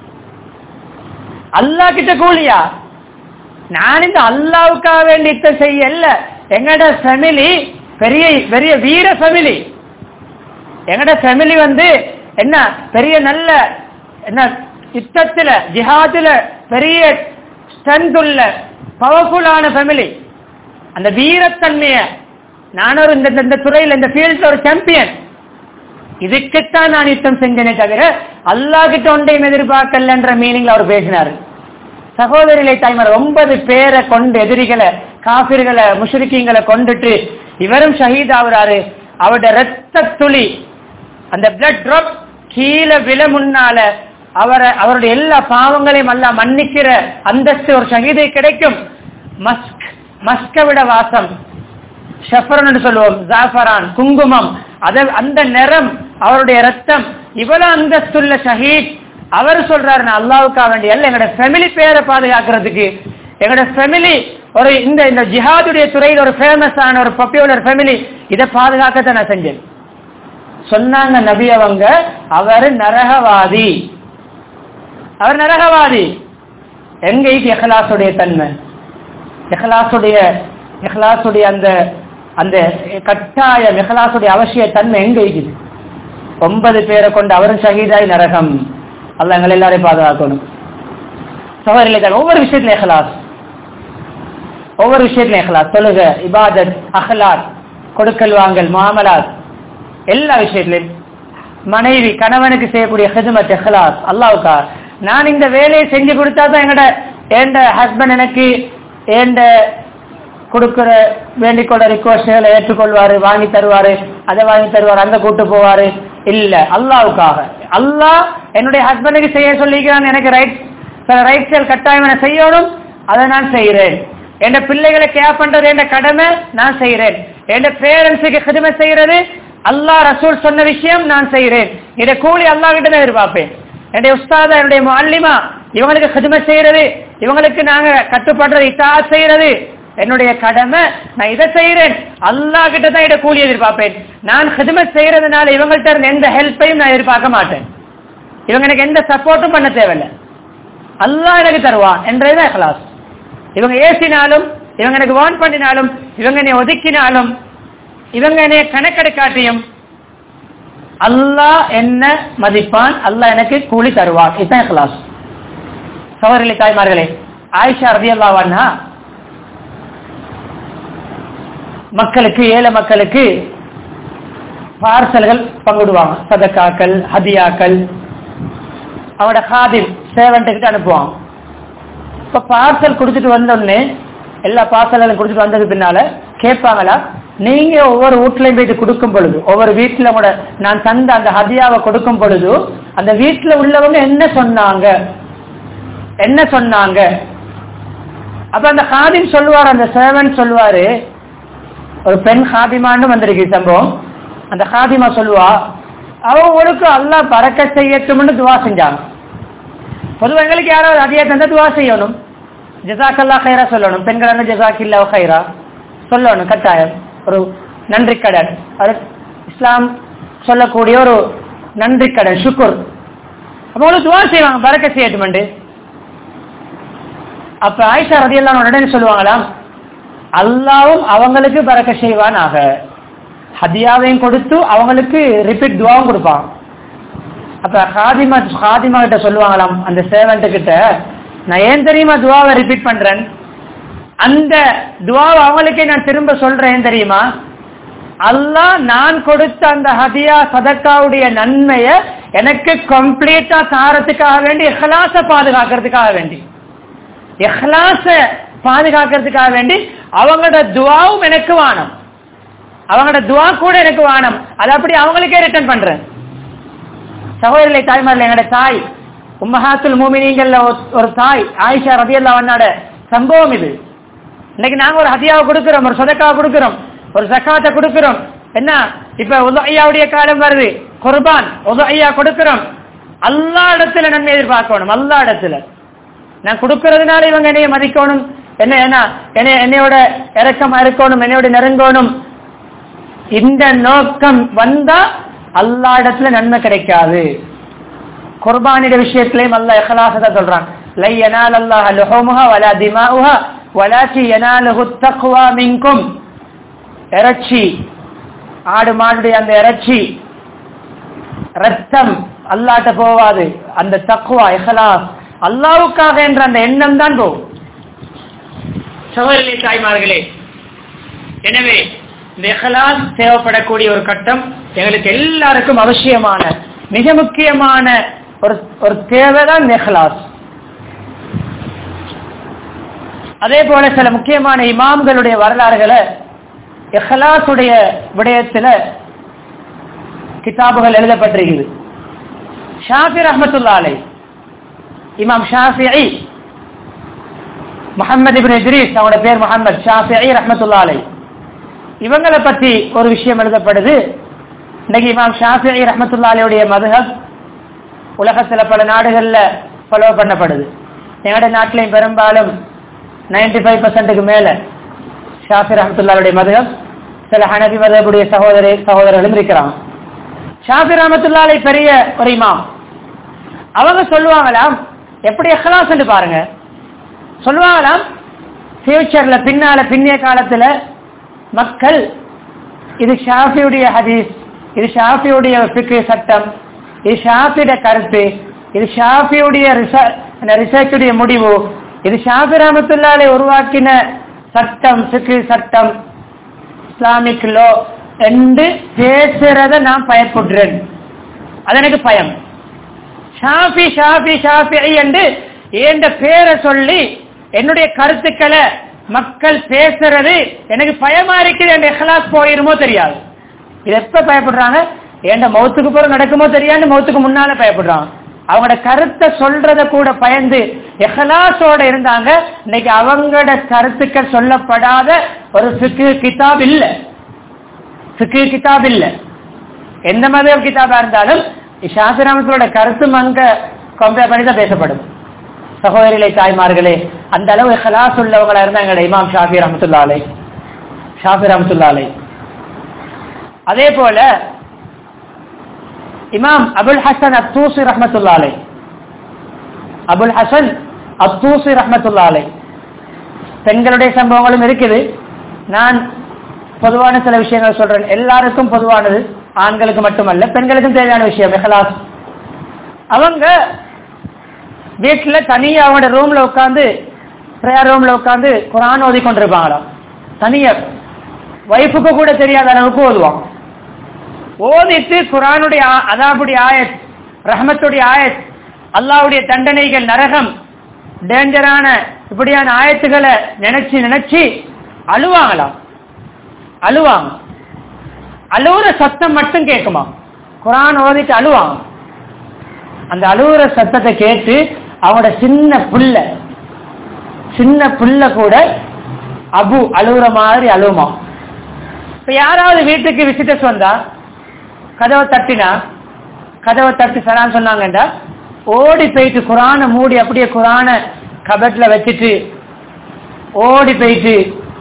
அல்லா கிட்ட கூலியா நான் இந்த அல்லாவுக்காக வேண்டி செய்யல எங்கட ஃபேமிலி பெரிய பெரிய வீர ஃபேமிலி எங்கட ஃபேமிலி வந்து என்ன பெரிய நல்ல என்ன யுத்தத்துல ஜிஹாதுல பெரிய ஸ்ட்ரென்த் உள்ள பவர்ஃபுல்லான ஃபேமிலி அந்த வீரத்தன்மைய நான் ஒரு இந்த இந்த துறையில் இந்த ஃபீல்ட்ல ஒரு சாம்பியன் இதுக்குத்தான் நான் யுத்தம் செஞ்சேனே தவிர அல்லாஹ் கிட்ட ஒன்றையும் எதிர்பார்க்கலன்ற மீனிங்ல அவர் பேசினாரு சகோதரிகளை தாய்மார் ஒன்பது பேரை கொண்டு எதிரிகளை காபிர்களை முஷ்ரிக்கீங்களை கொண்டுட்டு இவரும் ஷஹீத் ஆகுறாரு அவருடைய ரத்த துளி அந்த பிளட் ட்ராப் கீழே விழ முன்னால அவரை அவருடைய எல்லா பாவங்களையும் அல்ல மன்னிக்கிற அந்தஸ்து ஒரு ஷஹீதை கிடைக்கும் மஸ்க் மஸ்க விட வாசம் ஷஃபரன் சொல்லுவோம் ஜாஃபரான் குங்குமம் அத அந்த நிறம் அவருடைய ரத்தம் இவ்வளவு அந்தஸ்துள்ள ஷஹீத் அவர் சொல்றாரு நான் அல்லாவுக்காக வேண்டிய அல்ல எங்களோட ஃபேமிலி பேரை பாதுகாக்கிறதுக்கு எங்களோட ஃபேமிலி ஒரு இந்த இந்த ஜிஹாதுடைய துறையில் ஒரு ஃபேமஸான ஒரு பாப்புலர் ஃபேமிலி இதை பாதுகாக்கத்தான் நான் செஞ்சேன் சொன்னாங்க நபி அவங்க அவர் நரகவாதி அவர் நரகவாதி எங்க இஹ்லாசுடைய தன்மை இஹ்லாசுடைய இஹ்லாசுடைய அந்த அந்த கட்டாய இஹ்லாசுடைய அவசிய தன்மை எங்க இருக்குது ஒன்பது பேரை கொண்டு அவரும் ஷஹீதாய் நரகம் அல்ல எங்களை எல்லாரையும் பாதுகாக்கணும் சகோதரிகளை ஒவ்வொரு விஷயத்துல இஹ்லாஸ் ஒவ்வொரு விஷயத்துல இஹ்லாஸ் தொழுக இபாதத் அஹ்லாத் கொடுக்கல் வாங்கல் மாமலாத் எல்லா விஷயத்திலும் மனைவி கணவனுக்கு செய்யக்கூடிய ஹிதுமத் இஹ்லாஸ் அல்லாவுக்கா நான் இந்த வேலையை செஞ்சு கொடுத்தா தான் எங்கட ஏண்ட ஹஸ்பண்ட் எனக்கு ஏண்ட கொடுக்கிற வேண்டிக் கொள்ள ரிக்வஸ்ட்களை ஏற்றுக்கொள்வாரு வாங்கி தருவாரு அதை வாங்கி தருவாரு அங்க கூட்டு போவாரு இல்ல அல்லாவுக்காக அல்லாஹ் என்னுடைய ஹஸ்பண்டுக்கு செய்ய சொல்லிக்கிறான் எனக்கு ரைட் சில ரைட் செயல் கட்டாயம் என செய்யணும் அதை நான் செய்கிறேன் என் பிள்ளைகளை கேர் பண்றது என் கடமை நான் செய்கிறேன் என் பேரண்ட்ஸுக்கு ஹிதுமை செய்யறது அல்லாஹ் ரசூல் சொன்ன விஷயம் நான் செய்கிறேன் இதை கூலி அல்லாஹ் கிட்ட தான் எதிர்பார்ப்பேன் என்னுடைய உஸ்தாதா என்னுடைய அல்லிமா இவங்களுக்கு ஹிதுமை செய்யறது இவங்களுக்கு நாங்க கட்டுப்படுறது இத்தா செய்யறது என்னுடைய கடமை நான் இதை செய்யறேன் அல்லாஹ் கிட்ட தான் இதை கூலி எதிர்பார்ப்பேன் நான் ஹிதுமத் செய்யறதுனால இவங்கள்ட்ட இருந்து எந்த ஹெல்ப்பையும் நான் எதிர்பார்க்க மாட்டேன் இவங்க எனக்கு எந்த சப்போர்ட்டும் பண்ண தேவையில்லை அல்லாஹ் எனக்கு தருவான் என்றதுதான் கிளாஸ் இவங்க ஏசினாலும் இவங்க எனக்கு வான் பண்ணினாலும் இவங்க என்னை ஒதுக்கினாலும் இவங்க என்னைய கணக்கெடுக்காட்டியும் அல்லாஹ் என்ன மதிப்பான் அல்லாஹ் எனக்கு கூலி தருவான் இதுதான் கிளாஸ் சவரிலை தாய்மார்களே ஆயிஷா ரதி அல்லாவான்னா மக்களுக்கு ஏழை மக்களுக்கு பார்சல்கள் பங்கிடுவாங்க சதக்காக்கள் ஹதியாக்கள் அவனோட காதில் சேவன்ட்டுக்கிட்ட அனுப்புவான் இப்ப பார்சல் கொடுத்துட்டு வந்தோடனே எல்லா பார்சல்களும் கொடுத்துட்டு வந்தது பின்னால கேட்பாங்களா நீங்க ஒவ்வொரு வீட்லயும் போயிட்டு கொடுக்கும் பொழுது ஒவ்வொரு வீட்டுல கூட நான் தந்த அந்த ஹதியாவை கொடுக்கும் பொழுது அந்த வீட்டுல உள்ளவங்க என்ன சொன்னாங்க என்ன சொன்னாங்க அப்ப அந்த ஹாதிம் சொல்லுவார் அந்த சேவன் சொல்லுவாரு ஒரு பெண் ஹாதிமான்னு வந்திருக்கு சம்பவம் அந்த ஹாதிமா சொல்லுவா அவங்களுக்கு அல்லா பறக்க செய்யட்டும்னு துவா செஞ்சாங்க பொதுவா எங்களுக்கு யாராவது அதிக தந்தா துவா செய்யணும் ஜசாக்கல்லா ஹைரா சொல்லணும் பெண்கள் ஜசாக்கில்லா ஹைரா சொல்லணும் கட்டாயம் ஒரு நன்றி கடன் அது இஸ்லாம் சொல்லக்கூடிய ஒரு நன்றி கடன் சுக்குர் அப்போ துவா செய்வாங்க பறக்க செய்யட்டுமெண்டு அப்ப ஆயிஷா ரதியெல்லாம் உடனே சொல்லுவாங்களாம் அல்லாவும் அவங்களுக்கு பறக்க செய்வான் ஆக ஹதியாவையும் கொடுத்து அவங்களுக்கு ரிப்பீட் துவாவும் கொடுப்பான் அப்ப ஹாதிமா ஹாதிமா கிட்ட சொல்லுவாங்களாம் அந்த சேவன்ட்டு கிட்ட நான் ஏன் தெரியுமா துவாவை ரிப்பீட் பண்றேன் அந்த துவாவை அவங்களுக்கே நான் திரும்ப சொல்றேன் தெரியுமா அல்லாஹ் நான் கொடுத்த அந்த ஹதியா சதக்காவுடைய நன்மைய எனக்கு கம்ப்ளீட்டா தாரத்துக்காக வேண்டி இஹ்லாச பாதுகாக்கிறதுக்காக வேண்டி இஹ்லாச பாதுகாக்கிறதுக்காக வேண்டி அவங்களோட துவாவும் எனக்கு வானம் அவங்களோட துவா கூட எனக்கு வானம் அது அப்படி அவங்களுக்கே ரிட்டர்ன் பண்றேன் சகோதரிகளை தாய்மாரில் எங்களோட தாய் உம்மஹாத்துல் மூமினிங்கள்ல ஒரு தாய் ஆயிஷா ரதியல்லா அவனோட சம்பவம் இது இன்னைக்கு நாங்க ஒரு ஹதியாவை கொடுக்கிறோம் ஒரு சொதக்காவை கொடுக்கிறோம் ஒரு சக்காத்தை கொடுக்கிறோம் என்ன இப்ப உதய்யாவுடைய காலம் வருது குர்பான் உதய்யா கொடுக்கிறோம் அல்லா இடத்துல நன்மை எதிர்பார்க்கணும் அல்லா இடத்துல நான் கொடுக்கறதுனால இவங்க என்னைய மதிக்கணும் என்ன என்ன என்னையோட இறக்கமா இருக்கணும் என்னையோட நெருங்கணும் இந்த நோக்கம் வந்தா அல்லா இடத்துல நன்மை கிடைக்காது குர்பானிட விஷயத்திலையும் அல்ல இஹலாசத சொல்றான் லை யனால் அல்லாஹ் லுஹுமுஹா வலா திமாஉஹா வலாக்கி யனாலுஹு தக்வா மின்கும் இறைச்சி ஆடு மாடுடைய அந்த இறைச்சி ரத்தம் அல்லாட்ட போவாது அந்த தக்குவா இஹலாஸ் அல்லாவுக்காக என்ற அந்த எண்ணம் தான் போகும் சகோதரி தாய்மார்களே எனவே இந்த இஹலாஸ் தேவைப்படக்கூடிய ஒரு கட்டம் எங்களுக்கு எல்லாருக்கும் அவசியமான மிக முக்கியமான ஒரு ஒரு தேவைதான் நெஹ்லாஸ் அதே போல சில முக்கியமான இமாம்களுடைய வரலாறுகளை இஹ்லாஸுடைய விடயத்துல கிதாபுகள் எழுதப்பட்டிருக்குது ஷாஃபி ரஹமத்துல்லா அலை இமாம் ஷாஃபி முகமது இபின் இத்ரீஸ் அவங்களோட பேர் முகமது ஷாஃபி ரஹமத்துல்லா அலை இவங்களை பத்தி ஒரு விஷயம் எழுதப்படுது இன்னைக்கு இமாம் ஷாஃபி ரஹமத்துல்லா அலையுடைய மதுஹப் உலகத்துல பல நாடுகள்ல ஃபாலோ பண்ணப்படுது எங்களுடைய நாட்டிலையும் பெரும்பாலும் நைன்டி ஃபைவ் பர்சன்ட்டுக்கு மேல ஷாஃபி ரஹமத்துல்லாவுடைய மதுகம் சில ஹனபி மதகுடைய சகோதரி சகோதரர்களும் இருக்கிறாங்க ஷாஃபி ரஹமத்துல்லாலை பெரிய ஒரு இமாம் அவங்க சொல்லுவாங்களாம் எப்படி எஹ்லாஸ் பாருங்க சொல்லுவாங்களாம் ஃபியூச்சர்ல பின்னால பின்னிய காலத்துல மக்கள் இது ஷாஃபியுடைய ஹதீஸ் இது ஷாஃபியுடைய ஃபிக்கு சட்டம் இது ஷாஃபியுடைய கருத்து இது ஷாஃபியுடைய ரிசர்ச்சுடைய முடிவு இது ஷாஃபி ரஹமத்துல்லாலை உருவாக்கின சட்டம் சிக்கு சட்டம் இஸ்லாமிக் லோ என்று பேசுறத நான் பயப்படுறேன் அது எனக்கு பயம் ஷாஃபி ஷாஃபி ஷாஃபி என்று என்ற பேரை சொல்லி என்னுடைய கருத்துக்களை மக்கள் பேசுறது எனக்கு பயமா இருக்குது என் எஹ்லாஸ் போயிருமோ தெரியாது இது எப்ப பயப்படுறாங்க என் மௌத்துக்கு பிறகு நடக்குமோ தெரியாது மௌத்துக்கு முன்னால பயப்படுறாங்க அவங்களோட கருத்தை சொல்றத கூட பயந்து எஹலாசோட இருந்தாங்க இன்னைக்கு அவங்களோட கருத்துக்கள் சொல்லப்படாத ஒரு சிக்கு கிதாப் இல்ல சிக்கு கிதாப் இல்ல எந்த மத கிதாபா இருந்தாலும் ஷாசிராமத்தோட கருத்தும் அங்க கம்பேர் பண்ணி தான் பேசப்படும் சகோதரிகளை தாய்மார்களே அந்த அளவு ஹலாஸ் உள்ளவங்களா இருந்தாங்க இமாம் ஷாஃபி ரஹமத்துல்லாலை ஷாஃபி ரஹமத்துல்லாலை அதே போல இமாம் அபுல் ஹசன் அத்தூசி ரஹமத்துல்லாலை அபுல் ஹசன் அத்தூசி ரஹமத்துல்லாலை பெண்களுடைய சம்பவங்களும் இருக்குது நான் பொதுவான சில விஷயங்கள் சொல்றேன் எல்லாருக்கும் பொதுவானது ஆண்களுக்கு மட்டுமல்ல பெண்களுக்கும் தேவையான விஷயம் மெஹலாஸ் அவங்க வீட்டுல தனியா அவங்களோட ரூம்ல உட்காந்து ப்ரேயர் ரூம்ல உட்காந்து குரான் ஓதி கொண்டிருப்பாங்களாம் தனியா வைஃபுக்கு கூட தெரியாத அளவுக்கு ஓதுவாங்க ஓதிட்டு குரானுடைய அதாபுடைய ஆயத் ரஹமத்துடைய ஆயத் அல்லாவுடைய தண்டனைகள் நரகம் டேஞ்சரான இப்படியான ஆயத்துகளை நினைச்சு நினைச்சு அழுவாங்களாம் அழுவாங்க அழுவுற சத்தம் மட்டும் கேட்குமா குரான் ஓதிட்டு அழுவாங்க அந்த அழுவுற சத்தத்தை கேட்டு அவனோட சின்ன புள்ள சின்ன புள்ள கூட அபு அழுவுற மாதிரி அழுவுமா இப்ப யாராவது வீட்டுக்கு விசிட்டர்ஸ் வந்தா கதவை தட்டினா கதவை தட்டி சரான்னு சொன்னாங்கண்டா ஓடி போயிட்டு குரானை மூடி அப்படியே குரான கபட்ல வச்சுட்டு ஓடி போயிட்டு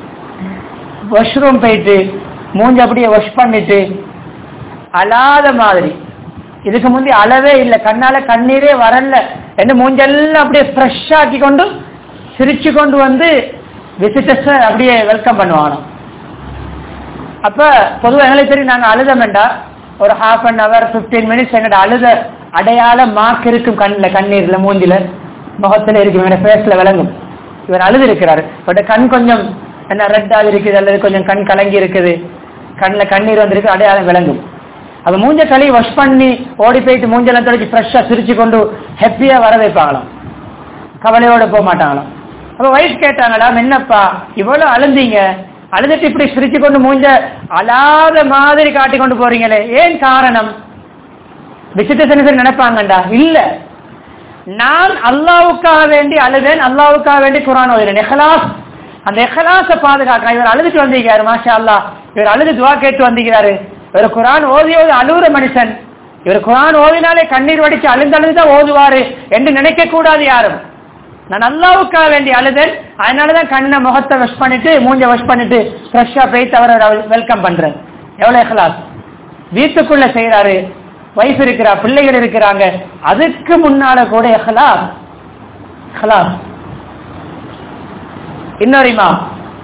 வாஷ்ரூம் போயிட்டு மூஞ்சி அப்படியே வாஷ் பண்ணிட்டு அழாத மாதிரி இதுக்கு முந்தி அளவே இல்லை கண்ணால கண்ணீரே வரல என்று மூஞ்செல்லாம் அப்படியே ஃப்ரெஷ் ஆக்கி கொண்டு சிரிச்சு கொண்டு வந்து விசிட்டர்ஸ் அப்படியே வெல்கம் பண்ணுவாங்க அப்ப பொதுவாக எங்களுக்கு தெரியும் நாங்க அழுத வேண்டாம் ஒரு half an hour fifteen minutes எங்கட அழுத அடையாள மார்க் இருக்கும் கண்ணுல கண்ணீர்ல மூஞ்சில முகத்துல இருக்கும் இவங்க ஃபேஸ்ல விளங்கும் இவர் அழுது இருக்கிறாரு பட் கண் கொஞ்சம் என்ன ரெட்டாக இருக்குது அல்லது கொஞ்சம் கண் கலங்கி இருக்குது கண்ணில் கண்ணீர் வந்திருக்கு அடையாளம் விளங்கும் அப்ப மூஞ்ச களி வாஷ் பண்ணி ஓடி போயிட்டு மூஞ்செல்லாம் தொலைச்சு ஃப்ரெஷ்ஷா சிரிச்சு கொண்டு ஹாப்பியா வர வைப்பாங்களாம் கவலையோட போக மாட்டாங்களாம் அப்ப வயசு கேட்டாங்களாம் என்னப்பா இவ்வளவு அழுந்தீங்க அழுதுட்டு இப்படி சிரிச்சு கொண்டு மூஞ்ச அழாத மாதிரி காட்டி கொண்டு போறீங்களே ஏன் காரணம் விசிட்டர் நினைப்பாங்கண்டா இல்ல நான் அல்லாவுக்காக வேண்டி அழுதேன் அல்லாவுக்காக வேண்டி குரான் ஓதுறேன் எஹலாஸ் அந்த எஹலாச பாதுகாக்க இவர் அழுதுட்டு வந்திருக்காரு மாஷா அல்லா இவர் அழுது துவா கேட்டு வந்திருக்கிறாரு இவர் குரான் ஓதி ஓதி அழுகுற மனுஷன் இவர் குரான் ஓதினாலே கண்ணீர் வடிச்சு அழுந்து அழுதுதான் ஓதுவாரு என்று நினைக்க கூடாது யாரும் நான் அல்லாவுக்காக வேண்டி அழுதேன் அதனாலதான் கண்ணை முகத்தை வாஷ் பண்ணிட்டு மூஞ்ச வாஷ் பண்ணிட்டு ஃப்ரெஷ்ஷா போயிட்டு அவரை வெல்கம் பண்றேன் எவ்வளவு எஹலாஸ் வீட்டுக்குள்ள செய்யறாரு வைஃப் இருக்கிறா பிள்ளைகள் இருக்கிறாங்க அதுக்கு முன்னால கூட எஹலாஸ் எஹலாஸ் இன்னொரு இமாம்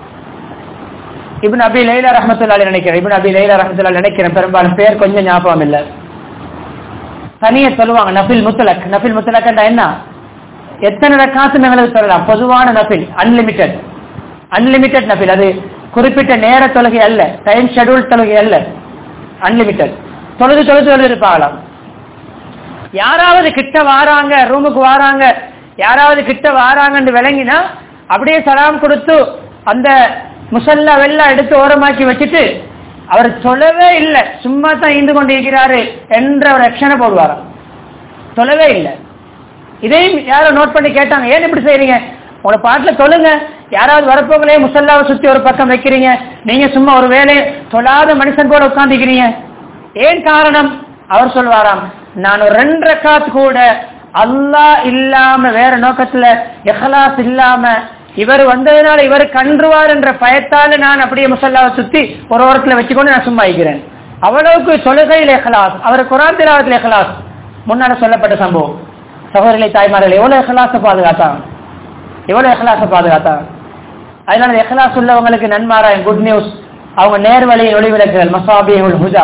இப்னு அபி லைலா ரஹமத்துல்லாஹி நினைக்கிறேன் இப்னு அபி லைலா ரஹமத்துல்லாஹி நினைக்கிறேன் பெரும்பாலும் பேர் கொஞ்சம் ஞாபகம் இல்ல தனியே சொல்லுவாங்க நஃபில் முத்தலக் நஃபில் முத்தலக்னா என்ன எத்தனை ரக்காத்து எங்களுக்கு சொல்லலாம் பொதுவான நஃபில் அன்லிமிட்டெட் அன்லிமிட்டெட் நஃபில் அது குறிப்பிட்ட நேர தொழுகை அல்ல டைம் ஷெட்யூல் தொழுகை அல்ல அன்லிமிட்டெட் தொழுது தொழுது தொழுது இருப்பாங்களாம் யாராவது கிட்ட வாராங்க ரூமுக்கு வாராங்க யாராவது கிட்ட வாராங்கன்னு விளங்கினா அப்படியே சலாம் கொடுத்து அந்த முசல்லா வெள்ளம் எடுத்து ஓரமாக்கி வச்சுட்டு அவர் சொல்லவே இல்லை சும்மா தான் ஈந்து கொண்டிருக்கிறாரு என்ற ஒரு ரட்சணை போடுவாராம் சொல்லவே இல்லை இதையும் யாரோ நோட் பண்ணி கேட்டாங்க ஏன் இப்படி செய்றீங்க உங்களோட பாட்டுல சொல்லுங்க யாராவது வரப்போங்களே முசல்லாவை சுத்தி ஒரு பக்கம் வைக்கிறீங்க நீங்க சும்மா ஒரு வேலை தொழாத மனுஷன் போல உட்காந்துக்கிறீங்க ஏன் காரணம் அவர் சொல்வாராம் நான் ஒரு ரெண்டு ரக்காத் கூட அல்லாஹ் இல்லாம வேற நோக்கத்துல இஹ்லாஸ் இல்லாம இவர் வந்ததுனால இவர் கன்றுவார் என்ற பயத்தால நான் அப்படியே முசல்லாவை சுத்தி ஒரு ஓரத்துல வச்சுக்கொண்டு நான் சும்மா இருக்கிறேன் அவ்வளவுக்கு தொழுகையில் இஹ்லாஸ் அவர் குரான் திலாவத்தில் இஹ்லாஸ் முன்னால சொல்லப்பட்ட சம்பவம் சகோதரிகளை தாய்மார்கள் எவ்வளவு எஹ்லாச பாதுகாத்தாங்க எவ்வளவு எஹ்லாச பாதுகாத்தாங்க அதனால எஹ்லாஸ் உள்ளவங்களுக்கு நன்மாராயம் குட் நியூஸ் அவங்க நேர்வழியின் ஒளி விளக்குகள் மசாபியுல் ஹுதா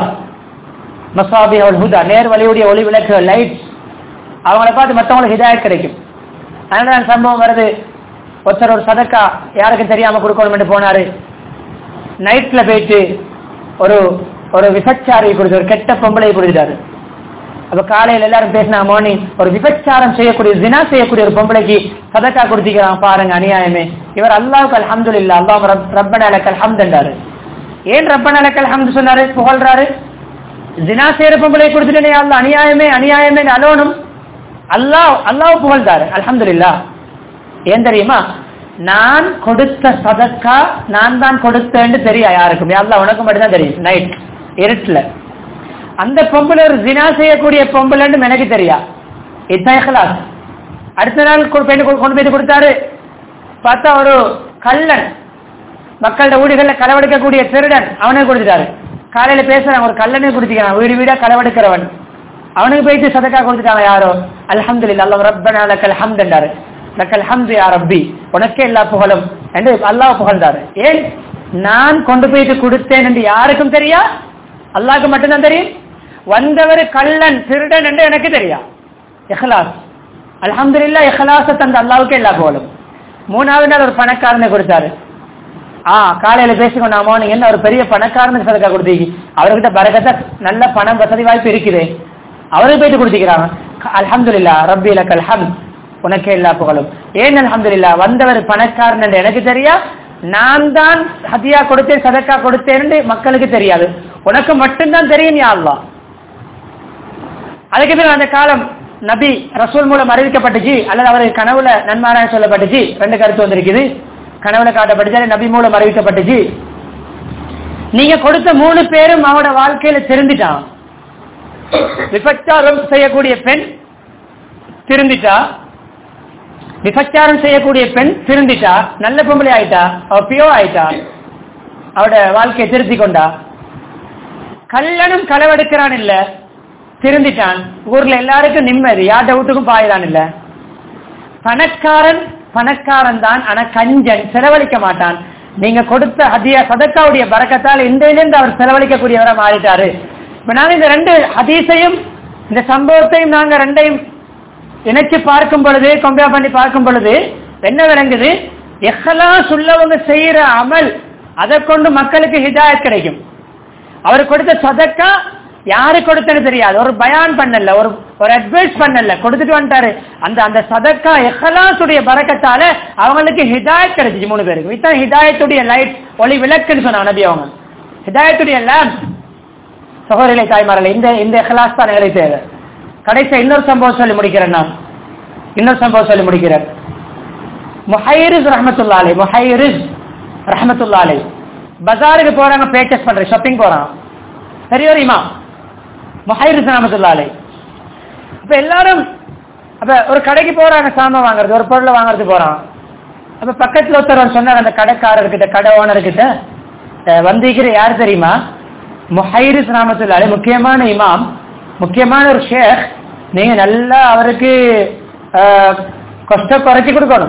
மசாபியுல் ஹுதா நேர்வழியுடைய ஒளி விளக்குகள் லைட்ஸ் அவங்கள பார்த்து மற்றவங்களுக்கு ஹிதாயத் கிடைக்கும் அதனால தான் சம்பவம் வருது ஒருத்தர் ஒரு சதக்கா யாருக்கும் தெரியாம கொடுக்கணும்னு போனாரு நைட்ல போயிட்டு ஒரு ஒரு விபச்சாரியை கொடுத்து ஒரு கெட்ட பொம்பளை கொடுத்துட்டாரு அப்ப காலையில எல்லாரும் பேசினா மார்னிங் ஒரு விபச்சாரம் செய்யக்கூடிய தினா செய்யக்கூடிய ஒரு பொம்பளைக்கு சதக்கா கொடுத்திக்கிறான் பாருங்க அநியாயமே இவர் அல்லாவுக்கு அல்ஹம்து இல்ல அல்லாஹ் ரப்பன அலக்கல் ஹம்துன்றாரு ஏன் ரப்பன அலக்கல் ஹம்து சொன்னாரு புகழ்றாரு தினா செய்யற பொம்பளை கொடுத்துட்டே அல்ல அநியாயமே அநியாயமே அலோனும் அல்லாஹ் அல்லாஹ் புகழ்ந்தாரு அல்ஹம்து ஏன் தெரியுமா நான் கொடுத்த சதக்கா நான் தான் கொடுத்தேன்னு தெரியா யாருக்கும் அல்ல உனக்கு மட்டும்தான் தெரியும் நைட் இருட்டுல அந்த பொம்பளை ஒரு ஜினா செய்யக்கூடிய பொம்பளைன்னு எனக்கு தெரியா இதுதான் இஹ்லாஸ் அடுத்த நாள் கொ- பெண்ணு கொ- கொண்டு போய் கொடுத்தாரு பார்த்தா ஒரு கள்ளன் மக்களோட வீடுகள்ல களவெடுக்கக்கூடிய திருடன் அவனுக்கு கொடுத்துட்டாரு காலையில பேசுறான் ஒரு கல்லனே கொடுத்துக்கிறான் வீடு வீடா களவெடுக்கிறவன் அவனுக்கு போயிட்டு சதக்கா கொடுத்துட்டாங்க யாரோ அல்ஹம்துலில்லாஹ் அல்லாஹ் ரப்பனா லக்கல் ஹம்த் என்றாரு லக்கல் ஹம்து யா ரப்பி உனக்கே எல்லா புகழும் என்று அல்லாஹ் புகழ்ந்தாரு ஏன் நான் கொண்டு போயிட்டு கொடுத்தேன் என்று யாருக்கும் தெரியா அல்லாஹ்க்கு மட்டும்தான் தெரியும் வந்தவர் கள்ளன் திருடன் என்று எனக்கு தெரியா இஹ்லாஸ் அல்ஹம்துலில்லாஹ் இஹ்லாஸ தந்த அல்லாஹ்வுக்கு எல்லா புகழும் மூணாவது நாள் ஒரு பணக்காரனை கொடுத்தாரு ஆ காலையில பேசிக்கொண்டா மார்னிங் என்ன ஒரு பெரிய பணக்காரனுக்கு சதக்கா கொடுத்தீங்க அவர்கிட்ட பரகத்த நல்ல பணம் வசதி வாய்ப்பு இருக்குது அவருக்கு போயிட்டு கொடுத்திக்கிறாங்க அல்ஹம்துலில்லா ரப்பி லக்கல் ஹம் உனக்கே எல்லா புகழும் ஏன் அல்ஹம்துலில்லா வந்தவர் பணக்காரன் என்று எனக்கு தெரியா நான் தான் ஹதியா கொடுத்தேன் சதக்கா கொடுத்தேன்னு மக்களுக்கு தெரியாது உனக்கு மட்டும்தான் தெரியும் யா அல்லாஹ் அதுக்கு பிறகு அந்த காலம் நபி ரசூல் மூலம் அறிவிக்கப்பட்டுச்சு அல்லது அவருக்கு கனவுல நன்மாராயம் சொல்லப்பட்டுச்சு ரெண்டு கருத்து வந்திருக்குது கனவுல காட்டப்பட்டுச்சு நபி மூலம் அறிவிக்கப்பட்டுச்சு நீங்க கொடுத்த மூணு பேரும் அவனோட வாழ்க்கையில திருந்திட்டான் விபச்சாரம் செய்யக்கூடிய பெண் திருந்திட்டா விபச்சாரம் செய்யக்கூடிய பெண் திருந்திட்டா நல்ல பொம்பளை ஆயிட்டா அவ பியோ ஆயிட்டா அவட வாழ்க்கையை திருத்தி கொண்டா கல்லனும் களவெடுக்கிறான் இல்ல திருந்திட்டான் ஊர்ல எல்லாருக்கும் நிம்மதி யார்ட வீட்டுக்கும் பாயிறான் இல்ல பணக்காரன் பணக்காரன் தான் ஆனா கஞ்சன் செலவழிக்க மாட்டான் நீங்க கொடுத்த ஹதியா சதக்காவுடைய பறக்கத்தால் இன்றையிலிருந்து அவர் செலவழிக்கக்கூடியவரா மாறிட்டாரு இப்ப நாங்க இந்த ரெண்டு ஹதீஸையும் இந்த சம்பவத்தையும் நாங்க ரெண்டையும் இணைச்சு பார்க்கும் பொழுது கம்பேர் பண்ணி பார்க்கும் பொழுது என்ன விளங்குது எஹ்லாஸ் உள்ளவங்க செய்யற அமல் அதை கொண்டு மக்களுக்கு ஹிதாயத் கிடைக்கும் அவர் கொடுத்த சதக்கா யாரு கொடுத்தன்னு தெரியாது ஒரு பயான் பண்ணல ஒரு ஒரு அட்வைஸ் பண்ணல கொடுத்துட்டு வந்துட்டாரு அந்த அந்த சதக்கா எஹலாசுடைய பறக்கத்தால அவங்களுக்கு ஹிதாயத் கிடைச்சிச்சு மூணு பேருக்கு இதான் ஹிதாயத்துடைய லைட் ஒளி விளக்குன்னு சொன்னாங்க நபி அவங்க ஹிதாயத்துடைய லேம்ப் சகோதரிகளை தாய்மார்கள் இந்த இந்த எஹலாஸ் தான் எங்களுக்கு தேவை கடைசி இன்னொரு சம்பவம் சொல்லி முடிக்கிறேன் நான் இன்னொரு சம்பவம் சொல்லி முடிக்கிறேன் முஹைரிஸ் ரஹமத்துல்லாலே முஹைரிஸ் ரஹமத்துல்லாலே பஜாருக்கு போறாங்க பேச்சஸ் பண்ற ஷாப்பிங் போறான் பெரியவர் இமாம் முஹைரிஸ் ரஹமத்துல்லாலே அப்ப எல்லாரும் அப்ப ஒரு கடைக்கு போறாங்க சாமான் வாங்குறது ஒரு பொருளை வாங்குறது போறான் அப்ப பக்கத்துல ஒருத்தர் சொன்னார் அந்த கடைக்காரர்கிட்ட கடை ஓனர்கிட்ட அஹ், வந்திருக்கிற யார் தெரியுமா முஹைரிஸ் ரஹமத்துல்லாலே முக்கியமான இமாம் முக்கியமான ஒரு ஷேக் நீங்க நல்லா அவருக்கு அஹ், கஷ்டம் குறைச்சி கொடுக்கணும்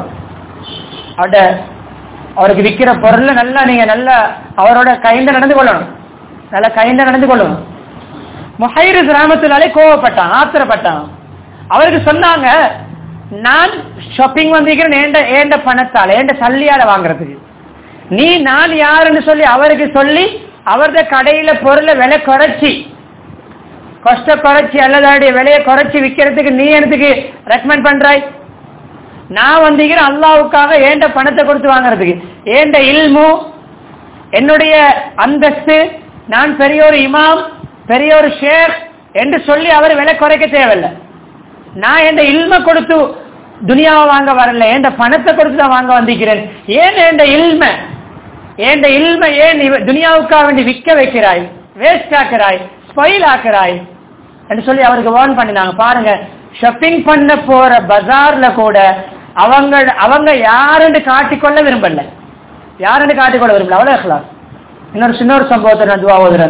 அவட அவருக்கு விற்கிற பொருள்ல நல்லா நீங்க நல்லா அவரோட கைந்த நடந்து கொள்ளணும் நல்லா கைந்த நடந்து கொள்ளணும் முஹைரு கிராமத்தினாலே கோவப்பட்டான் ஆத்திரப்பட்டான் அவருக்கு சொன்னாங்க நான் ஷாப்பிங் வந்திருக்கிறேன் ஏண்ட ஏண்ட பணத்தால ஏண்ட சல்லியால வாங்குறதுக்கு நீ நான் யாருன்னு சொல்லி அவருக்கு சொல்லி அவரது கடையில பொருளை விலை குறைச்சி கொஸ்ட குறைச்சி அல்லதாடைய விலையை குறைச்சி விற்கிறதுக்கு நீ எனக்கு ரெக்கமெண்ட் பண்றாய் நான் வந்தீங்கன்னா அல்லாவுக்காக ஏண்ட பணத்தை கொடுத்து வாங்குறதுக்கு ஏண்ட இல்மு என்னுடைய அந்தஸ்து நான் பெரிய ஒரு இமாம் பெரிய ஒரு ஷேக் என்று சொல்லி அவர் விலை குறைக்க தேவையில்லை நான் என் இல்ம கொடுத்து துனியாவை வாங்க வரல என் பணத்தை கொடுத்து தான் வாங்க வந்திருக்கிறேன் ஏன் என் இல்ம என் இல்ம ஏன் இவ- துனியாவுக்காக வேண்டி விற்க வைக்கிறாய் வேஸ்ட் ஆக்குறாய் ஸ்பொயில் ஆக்குறாய் என்று சொல்லி அவருக்கு வார்ன் பண்ணினாங்க பாருங்க ஷாப்பிங் பண்ண போற பஜார்ல கூட அவங்க அவங்க யாருன்னு காட்டிக்கொள்ள விரும்பல யாருன்னு காட்டிக்கொள்ள விரும்பல அவ்வளவு இkhlas. இன்னொரு சின்ன ஒரு சம்பவத்தை நான் துவா ஓதுறேன்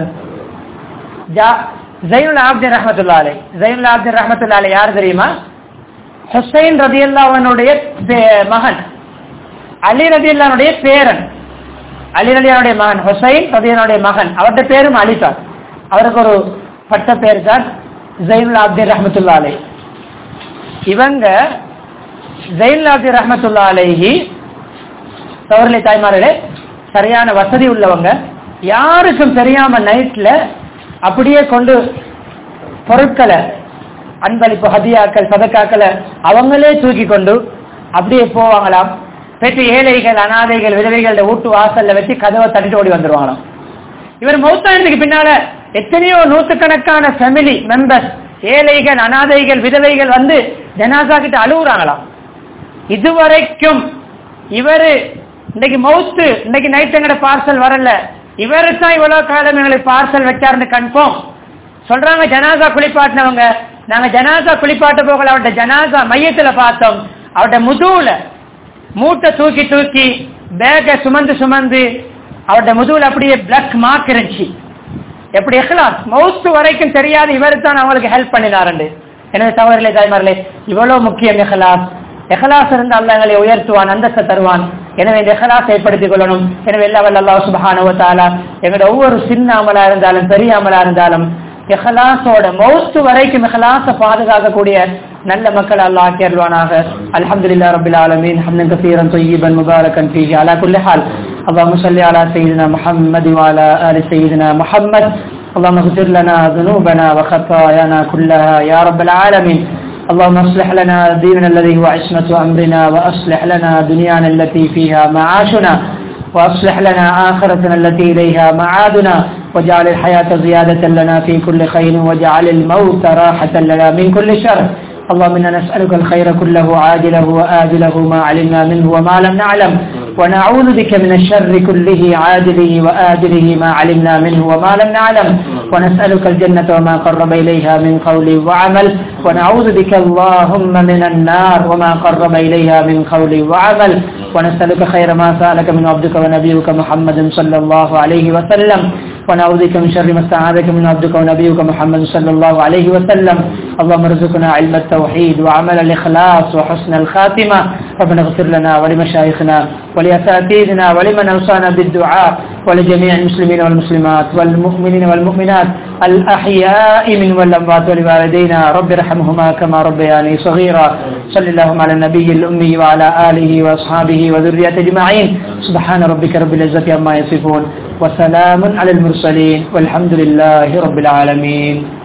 ஜா- ஜைனுல் ஆப்தின் ரஹமத்துல்லா அலை ஜைனுல் ஆப்தின் ரஹமத்துல்லா அலை யார் தெரியுமா ஹுசைன் ரதியல்லாவனுடைய மகன் அலி ரதியல்லானுடைய பேரன் அலி ரலியானுடைய மகன் ஹுசைன் ரதியனுடைய மகன் அவருடைய பேரும் அலிதான் அவருக்கு ஒரு பட்ட பேர் தான் ஜைனுல் ஆப்தின் ரஹமத்துல்லா அலை இவங்க ஜைனுல் ஆப்தின் ரஹமத்துல்லா அலைஹி சவர்லை தாய்மார்களே சரியான வசதி உள்ளவங்க யாருக்கும் தெரியாம நைட்ல அப்படியே கொண்டு பொருட்களை அன்பளிப்பு ஹதியாக்கள் சதக்காக்களை அவங்களே தூக்கி கொண்டு அப்படியே போவாங்களாம் பெற்று ஏழைகள் அனாதைகள் விதவைகளோட வீட்டு வாசல்ல வச்சு கதவை தட்டிட்டு ஓடி வந்துருவாங்களாம் இவர் மௌத்தானதுக்கு பின்னால எத்தனையோ நூற்றுக்கணக்கான ஃபேமிலி மெம்பர்ஸ் ஏழைகள் அனாதைகள் விதவைகள் வந்து ஜனாசா கிட்ட அழுகுறாங்களாம் இதுவரைக்கும் இவரு இன்னைக்கு மவுத்து இன்னைக்கு நைட் எங்கட பார்சல் வரல இவரு தான் இவ்வளவு காலம் எங்களுக்கு பார்சல் வச்சாருன்னு கன்ஃபார்ம் சொல்றாங்க ஜனாசா குளிப்பாட்டினவங்க நாங்க ஜனாசா குளிப்பாட்ட போகல அவருடைய ஜனாசா மையத்துல பார்த்தோம் அவருடைய முதுகுல மூட்டை தூக்கி தூக்கி பேக்கை சுமந்து சுமந்து அவருடைய முதுகுல அப்படியே பிளக் மார்க் இருந்துச்சு எப்படி எஹ்லாஸ் மௌத்து வரைக்கும் தெரியாது இவர் தான் அவங்களுக்கு ஹெல்ப் பண்ணினாருண்டு எனவே சகோதரர்களே தாய்மார்களே இவ்வளவு முக்கியம் எஹ்லாஸ் எஹ்லாஸ் இருந்து அல்லாஹ் எங்களை உயர்த்துவான் அந்தஸ்தை தருவான் எனவே இந்த எஹ்லாஸ் ஏற்படுத்திக் கொள்ளணும் எனவே எல்லா வல்ல அல்லாஹ் சுபஹானஹு வ தஆலா எங்களோட ஒவ்வொரு சின்ன அமலா இருந்தாலும் பெரிய அமலா இருந்தாலும் இஹ்லாஸோட மௌத்து வரைக்கும் இஹ்லாஸை பாதுகாக்கக்கூடிய நல்ல மக்கள் அல்லாஹ் ஆக்கி அருள்வானாக அல்ஹம்துலில்லாஹ் ரப்பில் ஆலமீன் ஹம்தன் கஸீரன் طيبا مباركا فيه على كل حال اللهم صل على سيدنا محمد وعلى آل سيدنا محمد اللهم اغفر لنا ذنوبنا وخطايانا كلها يا رب العالمين اللهم اصلح لنا ديننا الذي هو عصمة أمرنا وأصلح لنا دنيانا التي فيها معاشنا وأصلح لنا آخرتنا التي إليها معادنا واجعل الحياة زيادة لنا في كل خير واجعل الموت راحة لنا من كل شر اللهم إنا نسألك الخير كله عاجله وآجله ما علمنا منه وما لم نعلم ونعوذ بك من الشر كله عاجله وآجله ما علمنا منه وما لم نعلم ونسألك الجنة وما قرب إليها من قول وعمل ونعوذ بك اللهم من النار وما قرب إليها من قول وعمل ونسألك خير ما سألك من عبدك ونبيك محمد صلى الله عليه وسلم ونعوذ بك من شر ما استعاذك من عبدك ونبيك محمد صلى الله عليه وسلم اللهم ارزقنا علم التوحيد وعمل الإخلاص وحسن الخاتمة ربنا اغفر لنا ولمشايخنا ولأساتذتنا ولمن أوصانا بالدعاء ولجميع المسلمين والمسلمات والمؤمنين والمؤمنات الأحياء من والأموات ولوالدينا رب ارحمهما كما ربياني صغيرا صل اللهم على النبي الأمي وعلى آله وأصحابه وذريته أجمعين سبحان ربك رب العزة عما يصفون وسلام على المرسلين والحمد لله رب العالمين